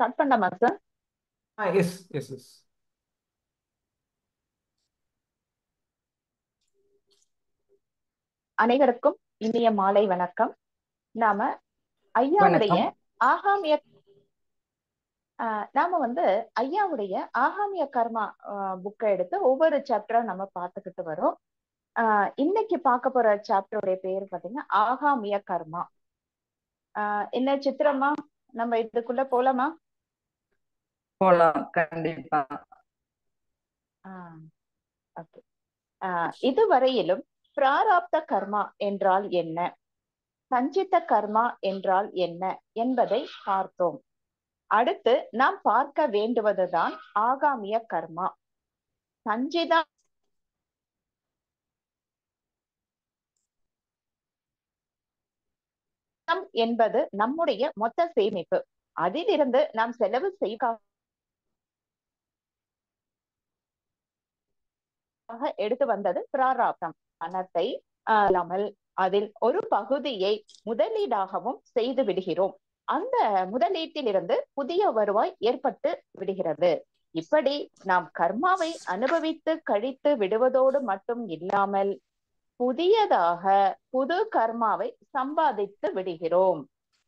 Start பண்ணலாமா sir Ah, yes, yes, yes. அனைவருக்கும் இனிய மாலை வணக்கம் நாம ஐயாவுடைய வணக்கம். ஆகாமிய ஆஹ் நாம வந்து ஐயாவுடைய ஆகாமிய கர்மா புக்கை எடுத்து ஒவ்வொரு சாப்டரா நம்ம பார்த்துக்கிட்டு வரோம் ஆஹ் இன்னைக்கு பார்க்க போற சாப்டருடைய பேர் பாத்தீங்கன்னா ஆகாமிய கர்மா ஆஹ் என்ன சித்திரமா நம்ம இதுக்குள்ள போலாமா போலாம் கண்டிப்பா ஆஹ் ஓகே ஆஹ் இதுவரையிலும் பிராராப்த கர்மா என்றால் என்ன சஞ்சித கர்மா என்றால் என்ன என்பதை பார்த்தோம் அடுத்து நாம் பார்க்க வேண்டுவதுதான் ஆகாமிய கர்மா சஞ்சிதா என்பது நம்முடைய மொத்த சேமிப்பு அதிலிருந்து நாம் செலவு செய்ய எடுத்து வந்தது பிராராப்தம் பணத்தை ஆஹ் இல்லாமல் அதில் ஒரு பகுதியை முதலீடாகவும் செய்து விடுகிறோம் அந்த முதலீட்டிலிருந்து புதிய வருவாய் ஏற்பட்டு விடுகிறது இப்படி நாம் கர்மாவை அனுபவித்து கழித்து விடுவதோடு மட்டும் இல்லாமல் புதியதாக புது கர்மாவை சம்பாதித்து விடுகிறோம்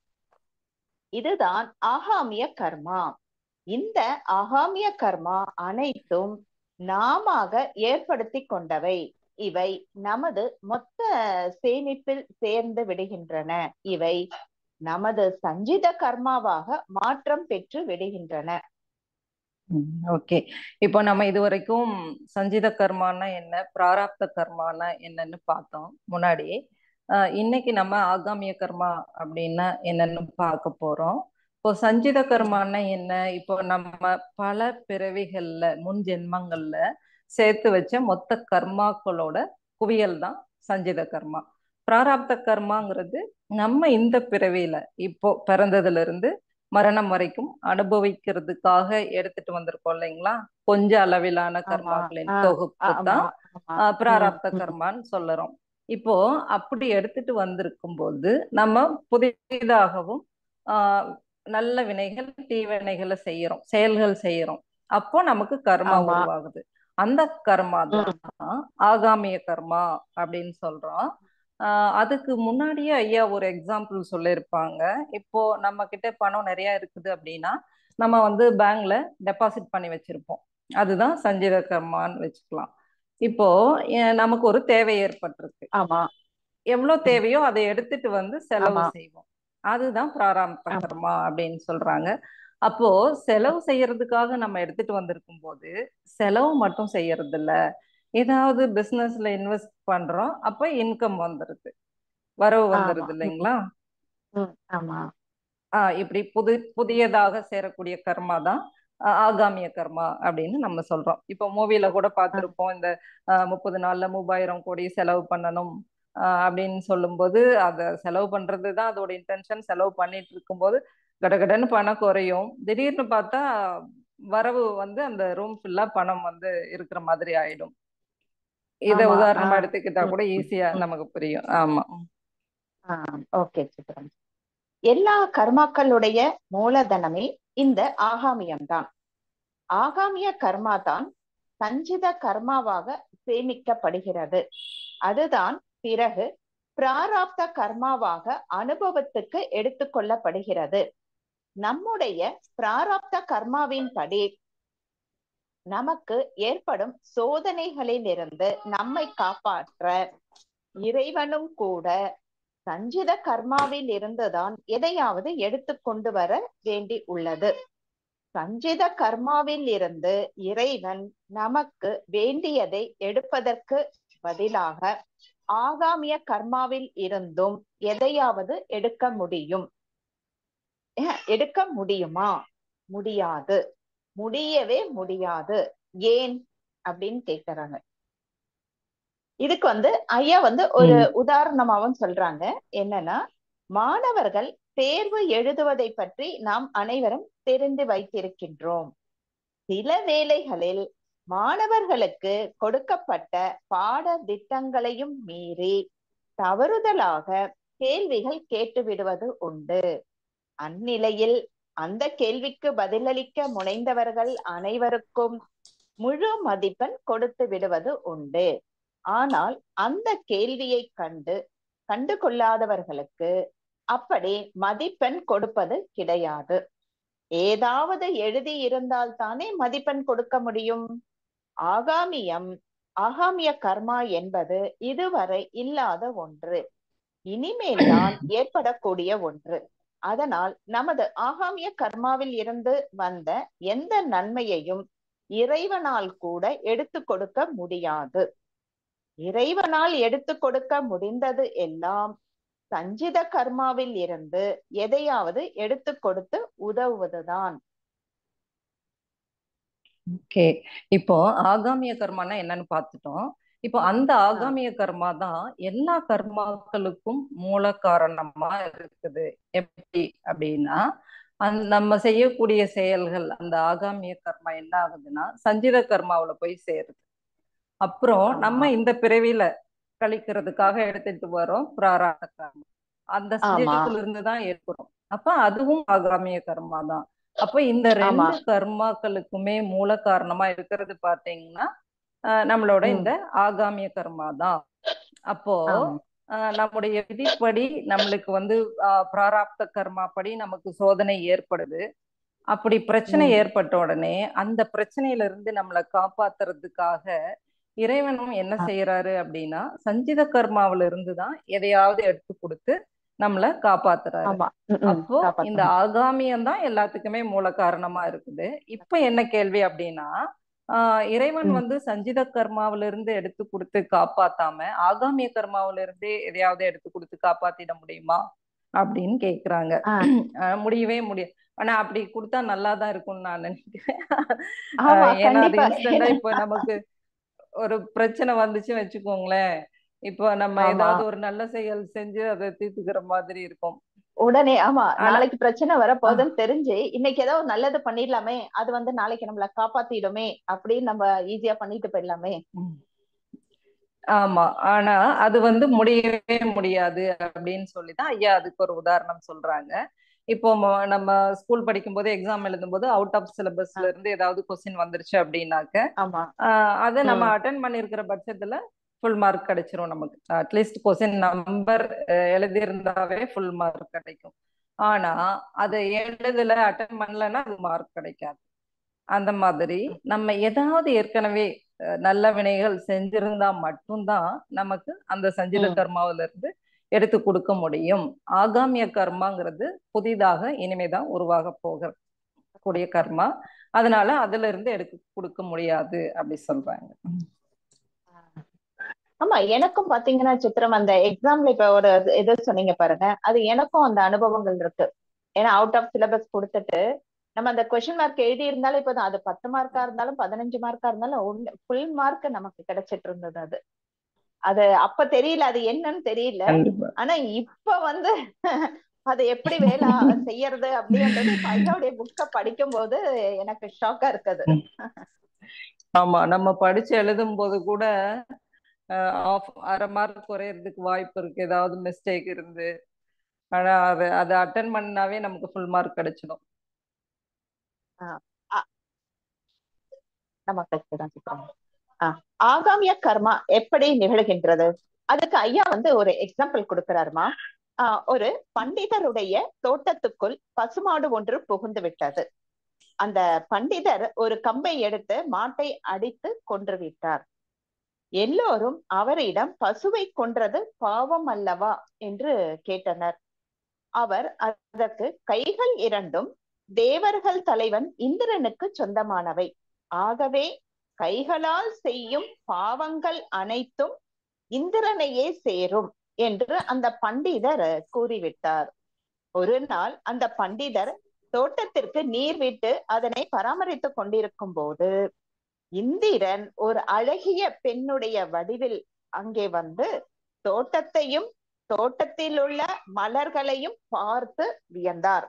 இதுதான் ஆகாமிய கர்மா இந்த ஆகாமிய கர்மா அனைத்தும் நாம ஏற்படுத்தி கொண்டவை இவை நமது மொத்த சேமிப்பில் சேர்ந்து விடுகின்றன இவை நமது சஞ்சித கர்மாவாக மாற்றம் பெற்று விடுகின்றன ஓகே இப்போ நம்ம இது வரைக்கும் சஞ்சித கர்மானா என்ன பிராராப்த கர்மானா என்னன்னு பார்த்தோம் முன்னாடி ஆஹ் இன்னைக்கு நம்ம ஆகாமிய கர்மா அப்படின்னா என்னன்னு பார்க்க போறோம் இப்போ சஞ்சித கர்மானா என்ன இப்போ நம்ம பல பிறவிகள்ல முன் ஜென்மங்கள்ல சேர்த்து வச்ச மொத்த கர்மாக்களோட குவியல் தான் சஞ்சித கர்மா பிராராப்த கர்மாங்கிறது நம்ம இந்த பிறவியில இப்போ பிறந்ததுல இருந்து மரணம் வரைக்கும் அனுபவிக்கிறதுக்காக எடுத்துட்டு வந்திருக்கோம் இல்லைங்களா கொஞ்ச அளவிலான கர்மாக்களின் தொகுப்பு தான் பிராராப்த கர்மான்னு சொல்லுறோம் இப்போ அப்படி எடுத்துட்டு வந்திருக்கும் போது நம்ம புதிதாகவும் ஆஹ் நல்ல வினைகள் தீவினைகளை செய்யறோம் செயல்கள் செய்யறோம் அப்போ நமக்கு கர்மா உருவாகுது அந்த கர்மா தான் ஆகாமிய கர்மா அப்படின்னு சொல்றோம் ஆஹ் அதுக்கு முன்னாடியே ஐயா ஒரு எக்ஸாம்பிள் சொல்லியிருப்பாங்க இப்போ நம்ம கிட்ட பணம் நிறைய இருக்குது அப்படின்னா நம்ம வந்து பேங்க்ல டெபாசிட் பண்ணி வச்சிருப்போம் அதுதான் சஞ்சித கர்மான்னு வச்சுக்கலாம் இப்போ நமக்கு ஒரு தேவை ஏற்பட்டிருக்கு ஆமா எவ்வளவு தேவையோ அதை எடுத்துட்டு வந்து செலவு செய்வோம் அதுதான் பிராராப்த கர்மா அப்படின்னு சொல்றாங்க அப்போ செலவு செய்யறதுக்காக நம்ம எடுத்துட்டு வந்திருக்கும் போது செலவு மட்டும் செய்யறது இல்ல ஏதாவது பிசினஸ்ல இன்வெஸ்ட் பண்றோம் அப்ப இன்கம் வந்துருது வரவு வந்துருது இல்லைங்களா ஆமா ஆஹ் இப்படி புது புதியதாக சேரக்கூடிய கர்மா தான் ஆகாமிய கர்மா அப்படின்னு நம்ம சொல்றோம் இப்போ மூவில கூட பார்த்திருப்போம் இந்த முப்பது நாள்ல மூவாயிரம் கோடி செலவு பண்ணணும் அப்படின்னு சொல்லும்போது அதை செலவு பண்றது தான் அதோட இன்டென்ஷன் செலவு பண்ணிட்டு இருக்கும்போது கடகடன்னு பணம் குறையும் திடீர்னு பார்த்தா வரவு வந்து அந்த ரூம் ஃபுல்லா பணம் வந்து இருக்கிற மாதிரி ஆயிடும் இத உதாரணமா எடுத்துக்கிட்டா கூட ஈஸியா நமக்கு புரியும் ஆமா ஓகே சித்ரம் எல்லா கர்மாக்களுடைய மூலதனமே இந்த ஆகாமியம் தான் ஆகாமிய கர்மா தான் சஞ்சித கர்மாவாக சேமிக்கப்படுகிறது அதுதான் பிறகு பிராராப்த கர்மாவாக அனுபவத்துக்கு எடுத்துக்கொள்ளப்படுகிறது நம்முடைய பிராராப்த கர்மாவின் படி நமக்கு ஏற்படும் சோதனைகளிலிருந்து நம்மை காப்பாற்ற இறைவனும் கூட சஞ்சித கர்மாவில் இருந்துதான் எதையாவது எடுத்து கொண்டு வர வேண்டி உள்ளது சஞ்சித கர்மாவில் இருந்து இறைவன் நமக்கு வேண்டியதை எடுப்பதற்கு பதிலாக ஆகாமிய கர்மாவில் இருந்தும் எதையாவது எடுக்க முடியும் எடுக்க முடியுமா முடியாது முடியவே முடியாது ஏன் அப்படின்னு கேக்குறாங்க இதுக்கு வந்து ஐயா வந்து ஒரு உதாரணமாவும் சொல்றாங்க என்னன்னா மாணவர்கள் தேர்வு எழுதுவதை பற்றி நாம் அனைவரும் தெரிந்து வைத்திருக்கின்றோம் சில வேளைகளில் மாணவர்களுக்கு கொடுக்கப்பட்ட பாட திட்டங்களையும் மீறி தவறுதலாக கேள்விகள் கேட்டு விடுவது உண்டு அந்நிலையில் அந்த கேள்விக்கு பதிலளிக்க முனைந்தவர்கள் அனைவருக்கும் முழு மதிப்பெண் கொடுத்து விடுவது உண்டு ஆனால் அந்த கேள்வியை கண்டு கண்டு கொள்ளாதவர்களுக்கு அப்படி மதிப்பெண் கொடுப்பது கிடையாது ஏதாவது எழுதி இருந்தால் தானே மதிப்பெண் கொடுக்க முடியும் ஆகாமியம் ஆகாமிய கர்மா என்பது இதுவரை இல்லாத ஒன்று இனிமேல் தான் ஏற்படக்கூடிய ஒன்று அதனால் நமது ஆகாமிய கர்மாவில் இருந்து வந்த எந்த நன்மையையும் இறைவனால் கூட எடுத்து கொடுக்க முடியாது இறைவனால் எடுத்து கொடுக்க முடிந்தது எல்லாம் சஞ்சித கர்மாவில் இருந்து எதையாவது எடுத்து கொடுத்து உதவுவதுதான் ஓகே இப்போ ஆகாமிய கர்மானா என்னன்னு பார்த்துட்டோம் இப்போ அந்த ஆகாமிய கர்மா தான் எல்லா கர்மாக்களுக்கும் மூல காரணமா இருக்குது எப்படி அப்படின்னா அந்த நம்ம செய்யக்கூடிய செயல்கள் அந்த ஆகாமிய கர்மா என்ன ஆகுதுன்னா சஞ்சித கர்மாவுல போய் சேருது அப்புறம் நம்ம இந்த பிறவியில கழிக்கிறதுக்காக எடுத்துட்டு வரோம் பிராராத கர்மா அந்த சஞ்சிதத்துல இருந்து தான் ஏற்படும் அப்ப அதுவும் ஆகாமிய கர்மா தான் அப்ப இந்த ரெண்டு கர்மாக்களுக்குமே மூல காரணமா இருக்கிறது பாத்தீங்கன்னா நம்மளோட இந்த ஆகாமிய கர்மா தான் அப்போ நம்முடைய விதிப்படி நம்மளுக்கு வந்து பிராராப்த கர்மா படி நமக்கு சோதனை ஏற்படுது அப்படி பிரச்சனை ஏற்பட்ட உடனே அந்த பிரச்சனையில இருந்து நம்மளை காப்பாத்துறதுக்காக இறைவனும் என்ன செய்யறாரு அப்படின்னா சஞ்சித கர்மாவில இருந்துதான் எதையாவது எடுத்து கொடுத்து நம்மள காப்பாத்துறாரு அப்போ இந்த ஆகாமியம் தான் எல்லாத்துக்குமே மூல காரணமா இருக்குது இப்ப என்ன கேள்வி அப்படின்னா ஆஹ் இறைவன் வந்து சஞ்சித கர்மாவில இருந்து எடுத்து கொடுத்து காப்பாத்தாம ஆகாமிய கர்மாவில இருந்து எதையாவது எடுத்து கொடுத்து காப்பாத்திட முடியுமா அப்படின்னு கேக்குறாங்க முடியவே முடியும் ஆனா அப்படி கொடுத்தா நல்லாதான் இருக்கும்னு நான் நினைக்கிறேன் ஏன்னா அது இன்ஸ்டன்டா இப்ப நமக்கு ஒரு பிரச்சனை வந்துச்சு வச்சுக்கோங்களேன் இப்போ நம்ம ஏதாவது ஒரு நல்ல செயல் செஞ்சு அதை தீர்த்துக்கிற மாதிரி இருக்கும் உடனே ஆமா நாளைக்கு பிரச்சனை வரப்போகுதுன்னு தெரிஞ்சு இன்னைக்கு ஏதோ நல்லது பண்ணிடலாமே அது வந்து நாளைக்கு நம்மள காப்பாத்திடுமே அப்படின்னு நம்ம ஈஸியா பண்ணிட்டு போயிடலாமே ஆமா ஆனா அது வந்து முடியவே முடியாது அப்படின்னு சொல்லிதான் ஐயா அதுக்கு ஒரு உதாரணம் சொல்றாங்க இப்போ நம்ம ஸ்கூல் படிக்கும் போது எக்ஸாம் எழுதும் போது அவுட் ஆஃப் சிலபஸ்ல இருந்து ஏதாவது கொஸ்டின் வந்துருச்சு அப்படின்னாக்க அதை நம்ம அட்டன் பண்ணிருக்கிற பட்சத்துல ஃபுல் மார்க் கிடைச்சிரும் நமக்கு அட்லீஸ்ட் கொஸ்டின் நம்பர் எழுதியிருந்தாவே ஃபுல் மார்க் கிடைக்கும் ஆனா அதை எழுதல அட்டன் பண்ணலன்னா அது மார்க் கிடைக்காது அந்த மாதிரி நம்ம ஏதாவது ஏற்கனவே நல்ல வினைகள் செஞ்சிருந்தா மட்டும்தான் நமக்கு அந்த சஞ்சித கர்மாவில இருந்து எடுத்து கொடுக்க முடியும் ஆகாமிய கர்மாங்கிறது புதிதாக இனிமேதான் உருவாக போகிற கூடிய கர்மா அதனால அதுல இருந்து எடுக்க கொடுக்க முடியாது அப்படி சொல்றாங்க ஆமா எனக்கும் பாத்தீங்கன்னா சித்திரம் அந்த எக்ஸாம்ல இப்ப ஒரு எது சொன்னீங்க பாருங்க அது எனக்கும் அந்த அனுபவங்கள் இருக்கு ஏன்னா அவுட் ஆஃப் சிலபஸ் கொடுத்துட்டு நம்ம அந்த கொஸ்டின் மார்க் எழுதி இருந்தாலும் இப்போ அது பத்து மார்க்கா இருந்தாலும் பதினஞ்சு மார்க்கா இருந்தாலும் ஒன்னு ஃபுல் மார்க் நமக்கு கிடைச்சிட்டு இருந்தது அது அது அப்ப தெரியல அது என்னன்னு தெரியல ஆனா இப்ப வந்து அது எப்படி வேலை செய்யறது அப்படின்றது ஐயாவுடைய புக்க படிக்கும் போது எனக்கு ஷாக்கா இருக்குது ஆமா நம்ம படிச்சு எழுதும் போது கூட ஆஃப் அரை மார்க் குறையறதுக்கு வாய்ப்பு இருக்கு ஏதாவது மிஸ்டேக் இருந்து ஆனா அது அதை அட்டன் பண்ணாவே நமக்கு ஃபுல் மார்க் கிடைச்சிடும் நமக்கு ஆகாமிய கர்மா எப்படி நிகழ்கின்றது அதுக்கு ஐயா வந்து ஒரு எக்ஸாம்பிள் கொடுக்கிறாருமா ஆஹ் ஒரு பண்டிதருடைய தோட்டத்துக்குள் பசுமாடு ஒன்று புகுந்து விட்டது அந்த பண்டிதர் ஒரு கம்பை எடுத்து மாட்டை அடித்து கொன்று விட்டார் எல்லோரும் அவரிடம் பசுவை கொன்றது பாவம் அல்லவா என்று கேட்டனர் அவர் அதற்கு கைகள் இரண்டும் தேவர்கள் தலைவன் இந்திரனுக்கு சொந்தமானவை ஆகவே கைகளால் செய்யும் பாவங்கள் அனைத்தும் இந்திரனையே சேரும் என்று அந்த பண்டிதர் கூறிவிட்டார் ஒரு நாள் அந்த பண்டிதர் தோட்டத்திற்கு நீர் விட்டு அதனை பராமரித்துக் கொண்டிருக்கும் போது இந்திரன் ஒரு அழகிய பெண்ணுடைய வடிவில் அங்கே வந்து தோட்டத்தையும் தோட்டத்தில் உள்ள மலர்களையும் பார்த்து வியந்தார்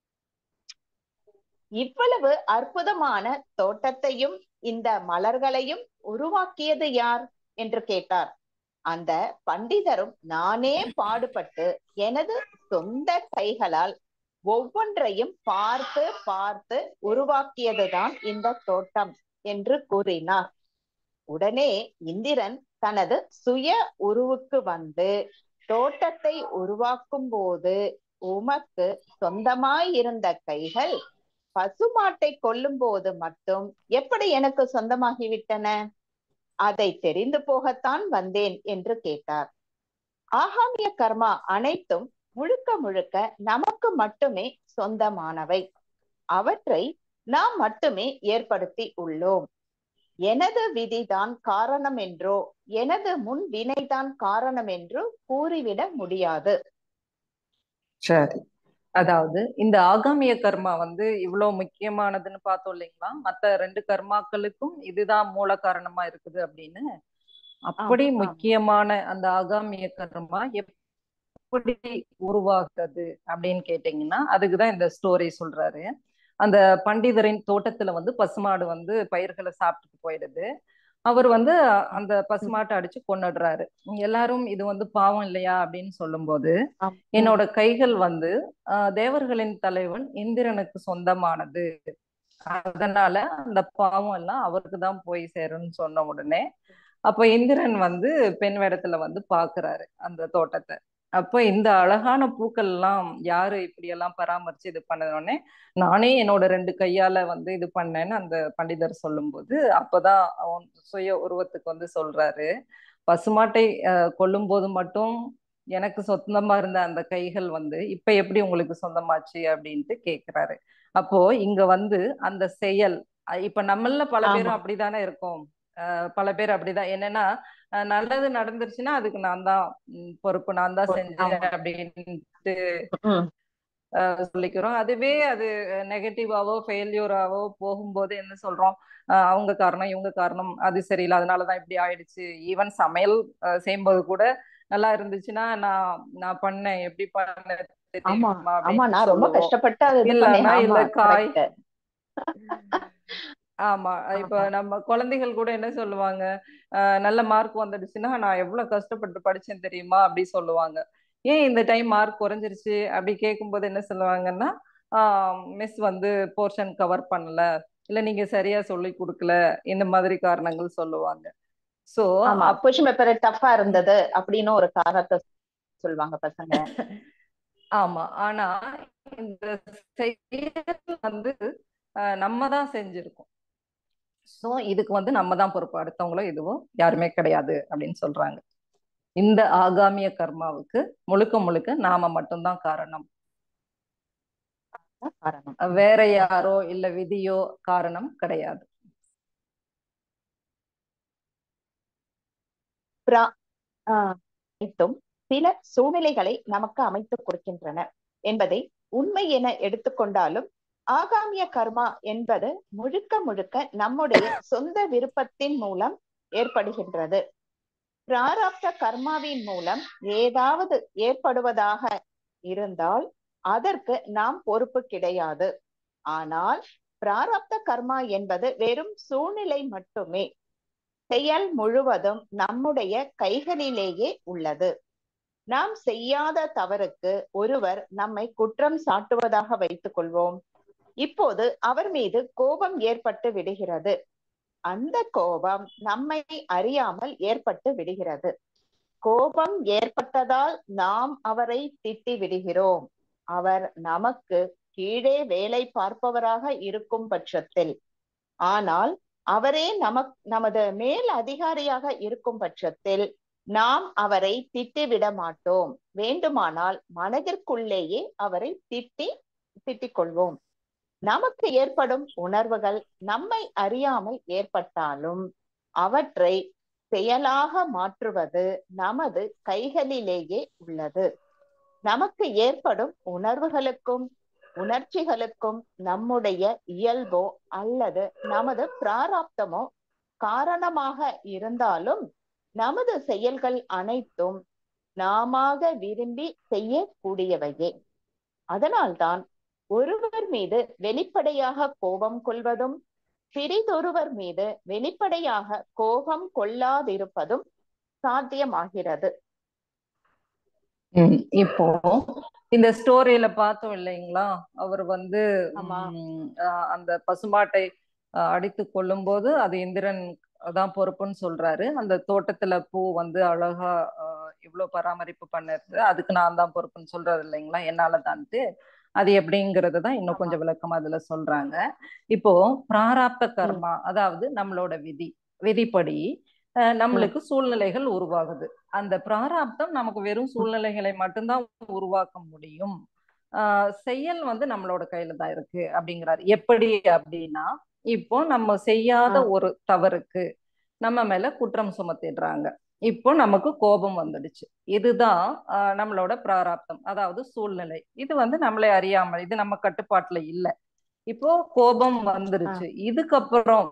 இவ்வளவு அற்புதமான தோட்டத்தையும் இந்த மலர்களையும் உருவாக்கியது யார் என்று கேட்டார் அந்த பண்டிதரும் நானே பாடுபட்டு எனது சொந்த கைகளால் ஒவ்வொன்றையும் பார்த்து பார்த்து உருவாக்கியதுதான் இந்த தோட்டம் என்று கூறினார் உடனே இந்திரன் தனது சுய உருவுக்கு வந்து தோட்டத்தை உருவாக்கும் போது உமக்கு சொந்தமாயிருந்த கைகள் பசுமாட்டை கொல்லும் போது மட்டும் எப்படி எனக்கு சொந்தமாகிவிட்டன அதை தெரிந்து போகத்தான் வந்தேன் என்று கேட்டார் ஆகாமிய கர்மா அனைத்தும் முழுக்க முழுக்க நமக்கு மட்டுமே சொந்தமானவை அவற்றை நாம் மட்டுமே ஏற்படுத்தி உள்ளோம் எனது விதிதான் காரணம் என்றோ எனது முன் வினைதான் காரணம் என்றோ கூறிவிட முடியாது சரி அதாவது இந்த ஆகாமிய கர்மா வந்து இவ்வளவு முக்கியமானதுன்னு பார்த்தோம் இல்லைங்களா மத்த ரெண்டு கர்மாக்களுக்கும் இதுதான் மூல காரணமா இருக்குது அப்படின்னு அப்படி ஆமா. முக்கியமான அந்த ஆகாமிய கர்மா எப்படி உருவாகுது அப்படின்னு கேட்டீங்கன்னா அதுக்குதான் இந்த ஸ்டோரி சொல்றாரு அந்த பண்டிதரின் தோட்டத்துல வந்து பசுமாடு வந்து பயிர்களை சாப்பிட்டுட்டு போயிடுது அவர் வந்து அந்த பசுமாட்டை அடிச்சு கொன்னுடுறாரு எல்லாரும் இது வந்து பாவம் இல்லையா அப்படின்னு சொல்லும்போது ஆம். என்னோட கைகள் வந்து ஆஹ் தேவர்களின் தலைவன் இந்திரனுக்கு சொந்தமானது அதனால அந்த பாவம் எல்லாம் அவருக்கு தான் போய் சேரும்னு சொன்ன உடனே அப்ப இந்திரன் வந்து பெண் வேடத்துல வந்து பாக்குறாரு அந்த தோட்டத்தை அப்ப இந்த அழகான பூக்கள் எல்லாம் யாரு இப்படி எல்லாம் பராமரிச்சு இது பண்ணதுனே நானே என்னோட ரெண்டு கையால வந்து இது பண்ணேன்னு அந்த பண்டிதர் சொல்லும்போது அப்பதான் அவன் சுய உருவத்துக்கு வந்து சொல்றாரு பசுமாட்டை கொல்லும் போது மட்டும் எனக்கு சொந்தமா இருந்த அந்த கைகள் வந்து இப்ப எப்படி உங்களுக்கு சொந்தமாச்சு அப்படின்ட்டு கேக்குறாரு அப்போ இங்க வந்து அந்த செயல் அஹ் இப்ப நம்மள பல பேரும் ஆமா. அப்படித்தானே இருக்கோம் அஹ் பல பேர் அப்படிதான் என்னன்னா அஹ் நல்லது நடந்துருச்சுன்னா அதுக்கு நான் தான் ம், பொறுப்பு நான் தான் பொ- செஞ்சேன் ஆமா. அப்படின்ட்டு ம். அஹ் சொல்லிக்கிறோம் அதுவே அது நெகட்டிவாவோ ஃபெயில்யூராவோ போகும்போது என்ன சொல்றோம் அஹ் அவங்க காரணம் இவங்க காரணம் அது சரியில்லை அதனாலதான் இப்படி ஆயிடுச்சு ஈவன் சமையல் அஹ் செய்யும்போது கூட நல்லா இருந்துச்சுன்னா நான் நான் பண்ணேன் எப்படி பண்ண ஆமா தெரியுமா ஆமா அப்படின்னு நான் ரொம்ப சொல்லுவோம் கஷ்டப்பட்டு அது இது இல்லன்னா பண்ணேன் இல்ல ஆமா காய் கரெக்ட் ஆமா இப்ப ஆமா நம்ம குழந்தைகள் கூட என்ன சொல்லுவாங்க அஹ் நல்ல மார்க் வந்துடுச்சுன்னா நான் எவ்வளவு கஷ்டப்பட்டு படிச்சேன் தெரியுமா அப்படி சொல்லுவாங்க ஏன் இந்த டைம் மார்க் குறைஞ்சிருச்சு அப்படி கேட்கும்போது என்ன சொல்லுவாங்கன்னா மிஸ் வந்து போர்ஷன் கவர் பண்ணல இல்ல நீங்க சரியா சொல்லி கொடுக்கல இந்த மாதிரி காரணங்கள் சொல்லுவாங்க சோ ஆமா கொஸ்டின் பேப்பர் டஃபா இருந்தது அப்படின்னு ஒரு காரணத்தை சொல்லுவாங்க பசங்க ஆமா ஆனா இந்த செயல் வந்து அஹ் நம்ம தான் செஞ்சிருக்கோம் சோ இதுக்கு வந்து நம்ம தான் பொறுப்பு அடுத்தவங்களும் இதுவும் யாருமே கிடையாது அப்படின்னு சொல்றாங்க இந்த ஆகாமிய கர்மாவுக்கு முழுக்க முழுக்க நாம மட்டும்தான் காரணம் காரணம் வேற யாரோ இல்ல விதியோ காரணம் கிடையாது பிரா- ஆஹ் அனைத்தும் சில சூழ்நிலைகளை நமக்கு அமைத்துக் கொடுக்கின்றன என்பதை உண்மை என எடுத்துக்கொண்டாலும் ஆகாமிய கர்மா என்பது முழுக்க முழுக்க நம்முடைய சொந்த விருப்பத்தின் மூலம் ஏற்படுகின்றது பிராரப்த கர்மாவின் மூலம் ஏதாவது ஏற்படுவதாக இருந்தால் அதற்கு நாம் பொறுப்பு கிடையாது ஆனால் பிராரப்த கர்மா என்பது வெறும் சூழ்நிலை மட்டுமே செயல் முழுவதும் நம்முடைய கைகளிலேயே உள்ளது நாம் செய்யாத தவறுக்கு ஒருவர் நம்மை குற்றம் சாட்டுவதாக வைத்துக் கொள்வோம் இப்போது அவர் மீது கோபம் ஏற்பட்டு விடுகிறது அந்த கோபம் நம்மை அறியாமல் ஏற்பட்டு விடுகிறது கோபம் ஏற்பட்டதால் நாம் அவரை திட்டி விடுகிறோம் அவர் நமக்கு கீழே வேலை பார்ப்பவராக இருக்கும் பட்சத்தில் ஆனால் அவரே நமக் நமது மேல் அதிகாரியாக இருக்கும் பட்சத்தில் நாம் அவரை திட்டி விட மாட்டோம் வேண்டுமானால் மனதிற்குள்ளேயே அவரை திட்டி திட்டிக் கொள்வோம் நமக்கு ஏற்படும் உணர்வுகள் நம்மை அறியாமல் ஏற்பட்டாலும் அவற்றை செயலாக மாற்றுவது நமது கைகளிலேயே உள்ளது நமக்கு ஏற்படும் உணர்வுகளுக்கும் உணர்ச்சிகளுக்கும் நம்முடைய இயல்போ அல்லது நமது பிராராப்தமோ காரணமாக இருந்தாலும் நமது செயல்கள் அனைத்தும் நாமாக விரும்பி செய்யக்கூடியவையே அதனால்தான் ஒருவர் மீது வெளிப்படையாக கோபம் கொள்வதும் பிரிதொருவர் மீது வெளிப்படையாக கோபம் கொள்ளாதிருப்பதும் சாத்தியமாகிறது உம் இப்போ இந்த ஸ்டோரியில பார்த்தோம் இல்லைங்களா அவர் வந்து ஆமா உம், ஆஹ் அந்த பசுமாட்டை ஆஹ் அடித்து கொல்லும்போது அது இந்திரன் தான் பொறுப்புன்னு சொல்றாரு அந்த தோட்டத்துல பூ வந்து அழகா ஆஹ் இவ்வளவு பராமரிப்பு பண்ணது அதுக்கு நான் தான் பொறுப்புன்னு சொல்றாரு இல்லைங்களா என்னால தான்ட்டு அது எப்படிங்கிறது தான் இன்னும் ஆமா கொஞ்சம் விளக்கமா அதுல சொல்றாங்க இப்போ பிராராப்த ம் கர்மா அதாவது நம்மளோட விதி விதிப்படி அஹ் ம் நம்மளுக்கு சூழ்நிலைகள் உருவாகுது அந்த பிராராப்தம் நமக்கு வெறும் ம் சூழ்நிலைகளை மட்டும்தான் உருவாக்க முடியும் ஆஹ் செயல் வந்து நம்மளோட கையில தான் இருக்கு அப்படிங்கிறாரு எப்படி அப்படின்னா இப்போ நம்ம செய்யாத ஆ ஒரு தவறுக்கு நம்ம மேல குற்றம் சுமத்திடுறாங்க இப்போ நமக்கு கோபம் வந்துடுச்சு இதுதான் ஆஹ் நம்மளோட பிராராப்தம் அதாவது சூழ்நிலை இது வந்து நம்மளை அறியாமல் இது நம்ம கட்டுப்பாட்டுல இல்ல இப்போ கோபம் ஆ வந்துருச்சு இதுக்கப்புறம்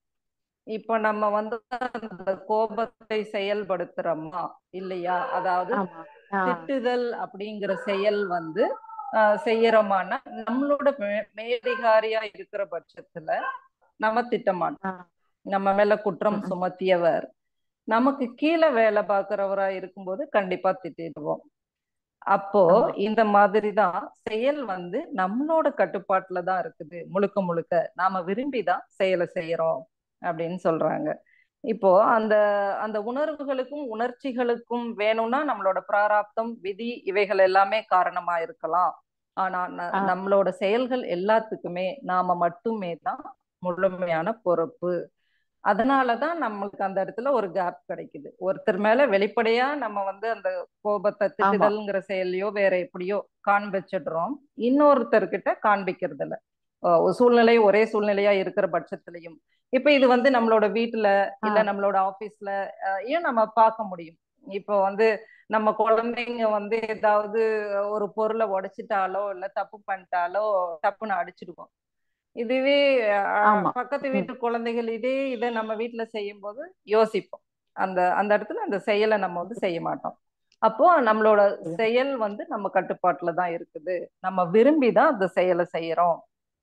இப்ப நம்ம வந்து அந்த கோபத்தை செயல்படுத்துறோமா இல்லையா அதாவது ஆமா ஆ திட்டுதல் அப்படிங்கிற செயல் வந்து ஆஹ் செய்யறோமான்னா நம்மளோட மே- மேலதிகாரியா இருக்கிற பட்சத்துல நம்ம திட்ட மாட்டோம் ஆ நம்ம மேல குற்றம் ம் ம் சுமத்தியவர் நமக்கு கீழே வேலை பார்க்கிறவரா இருக்கும்போது கண்டிப்பா திட்டிடுவோம் அப்போ ஆமா இந்த மாதிரி தான் செயல் வந்து நம்மளோட கட்டுப்பாட்டுல தான் இருக்குது முழுக்க முழுக்க நாம விரும்பி தான் செயலை செய்யறோம் அப்படின்னு சொல்றாங்க இப்போ அந்த அந்த உணர்வுகளுக்கும் உணர்ச்சிகளுக்கும் வேணும்னா நம்மளோட பிராராப்தம் விதி இவைகள் எல்லாமே காரணமா இருக்கலாம் ஆனா ந- ஆ நம்மளோட செயல்கள் எல்லாத்துக்குமே நாம மட்டுமே தான் முழுமையான பொறுப்பு அதனாலதான் நம்மளுக்கு அந்த இடத்துல ஒரு கேப் கிடைக்குது ஒருத்தர் மேல வெளிப்படையா நம்ம வந்து அந்த கோபத்தை ஆமா திட்டுதல்ங்கிற செயலையோ வேற எப்படியோ காண்பிச்சிடுறோம் இன்னொருத்தர்கிட்ட காண்பிக்கிறது இல்ல அஹ் ஒரு சூழ்நிலை ஒரே சூழ்நிலையா இருக்கிற பட்சத்திலையும் இப்ப இது வந்து நம்மளோட வீட்டுல ஆ இல்ல நம்மளோட ஆபீஸ்ல ஏன் நம்ம பார்க்க முடியும் இப்போ வந்து நம்ம குழந்தைங்க வந்து ஏதாவது ஒரு பொருளை உடைச்சிட்டாலோ இல்ல தப்பு பண்ணிட்டாலோ தப்புன்னு அடிச்சிடுவோம் இதுவே அஹ், ஆமா பக்கத்து ம் வீட்டு குழந்தைகள் இதே இதை நம்ம வீட்டுல செய்யும் போது யோசிப்போம் அந்த அந்த இடத்துல அந்த செயலை நம்ம வந்து செய்ய மாட்டோம் அப்போ நம்மளோட செய்ய செயல் வந்து நம்ம கட்டுப்பாட்டுல தான் இருக்குது நம்ம விரும்பி தான் அந்த செயலை செய்யறோம்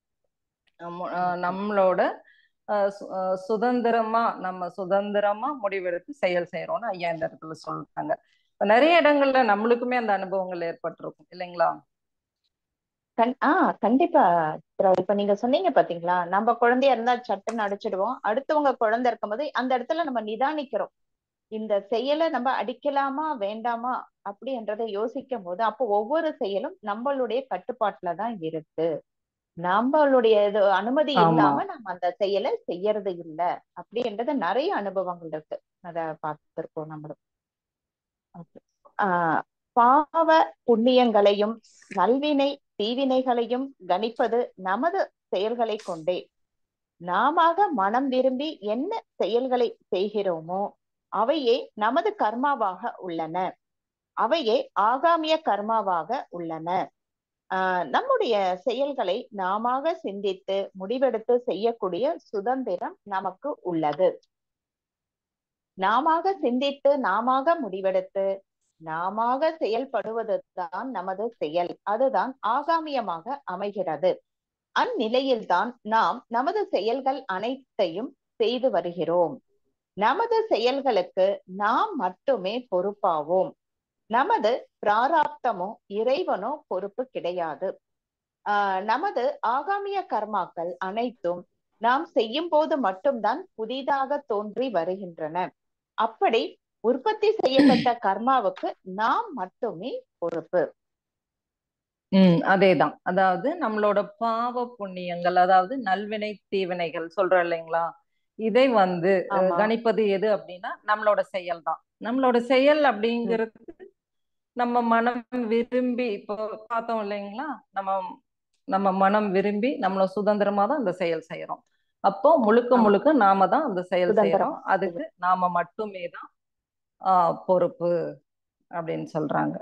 நம்ம அஹ், ஓகே நம்மளோட அஹ், சு- அஹ், சுதந்திரமா நம்ம சுதந்திரமா முடிவெடுத்து செயல் செய்யறோம்னு ஐயா இந்த இடத்துல சொல்றாங்க இப்ப நிறைய இடங்கள்ல நம்மளுக்குமே அந்த அனுபவங்கள் ஏற்பட்டிருக்கும் இல்லைங்களா கண் ஆ கண்டிப்பா சித்ரா. இப்ப நீங்க சொன்னீங்க பாத்தீங்களா நம்ம குழந்தையா இருந்தா சட்டுன்னு அடிச்சிடுவோம் அடுத்தவங்க குழந்தை இருக்கும்போது அந்த இடத்துல நம்ம நிதானிக்கிறோம் இந்த செயலை நம்ம அடிக்கலாமா வேண்டாமா அப்படின்றத யோசிக்கும் போது அப்போ ஒவ்வொரு செயலும் நம்மளுடைய கட்டுப்பாட்டுல தான் இருக்கு நம்மளுடைய இது அனுமதி ஆமா இல்லாம நம்ம அந்த செயலை செய்யறது இல்ல அப்படின்றது நிறைய அனுபவங்கள் இருக்கு அத பார்த்திருக்கோம் நம்மளும் Okay. ஆஹ் பாவ புண்ணியங்களையும் நல்வினை தீவினைகளையும் கணிப்பது நமது செயல்களை கொண்டே நாமாக மனம் விரும்பி என்ன செயல்களை செய்கிறோமோ அவையே நமது கர்மாவாக உள்ளன அவையே ஆகாமிய கர்மாவாக உள்ளன ஆஹ் நம்முடைய செயல்களை நாமாக சிந்தித்து முடிவெடுத்து செய்யக்கூடிய சுதந்திரம் நமக்கு உள்ளது நாமாக சிந்தித்து நாமாக முடிவெடுத்து நாமாக செயல்படுவது தான் நமது செயல் அதுதான் ஆகாமியமாக அமைகிறது அந்நிலையில்தான் நாம் நமது செயல்கள் அனைத்தையும் செய்து வருகிறோம் நமது செயல்களுக்கு நாம் மட்டுமே பொறுப்பாவோம் நமது பிராராப்தமோ இறைவனோ பொறுப்பு கிடையாது ஆஹ் நமது ஆகாமிய கர்மாக்கள் அனைத்தும் நாம் செய்யும் போது மட்டும்தான் புதிதாக தோன்றி வருகின்றன அப்படி உற்பத்தி செய்யப்பட்ட கர்மாவுக்கு நாம் மட்டுமே பொறுப்பு உம் அதேதான் அதாவது நம்மளோட பாவ புண்ணியங்கள் அதாவது நல்வினை தீவினைகள் சொல்றோம் இல்லைங்களா இதை வந்து அஹ், ஆமா கணிப்பது எது அப்படின்னா நம்மளோட செயல் தான் நம்மளோட செயல் ம், அப்படிங்கிறது நம்ம மனம் விரும்பி இப்போ பார்த்தோம் இல்லைங்களா நம்ம நம்ம மனம் விரும்பி நம்மள சுதந்திரமா தான் அந்த செயல் செய்யறோம் அப்போ முழுக்க ஆமா முழுக்க நாம தான் அந்த செயல் செய்யறோம் சுதந்திரமா அதுக்கு நாம மட்டுமே தான் ஆஹ் பொறுப்பு அப்படின்னு சொல்றாங்க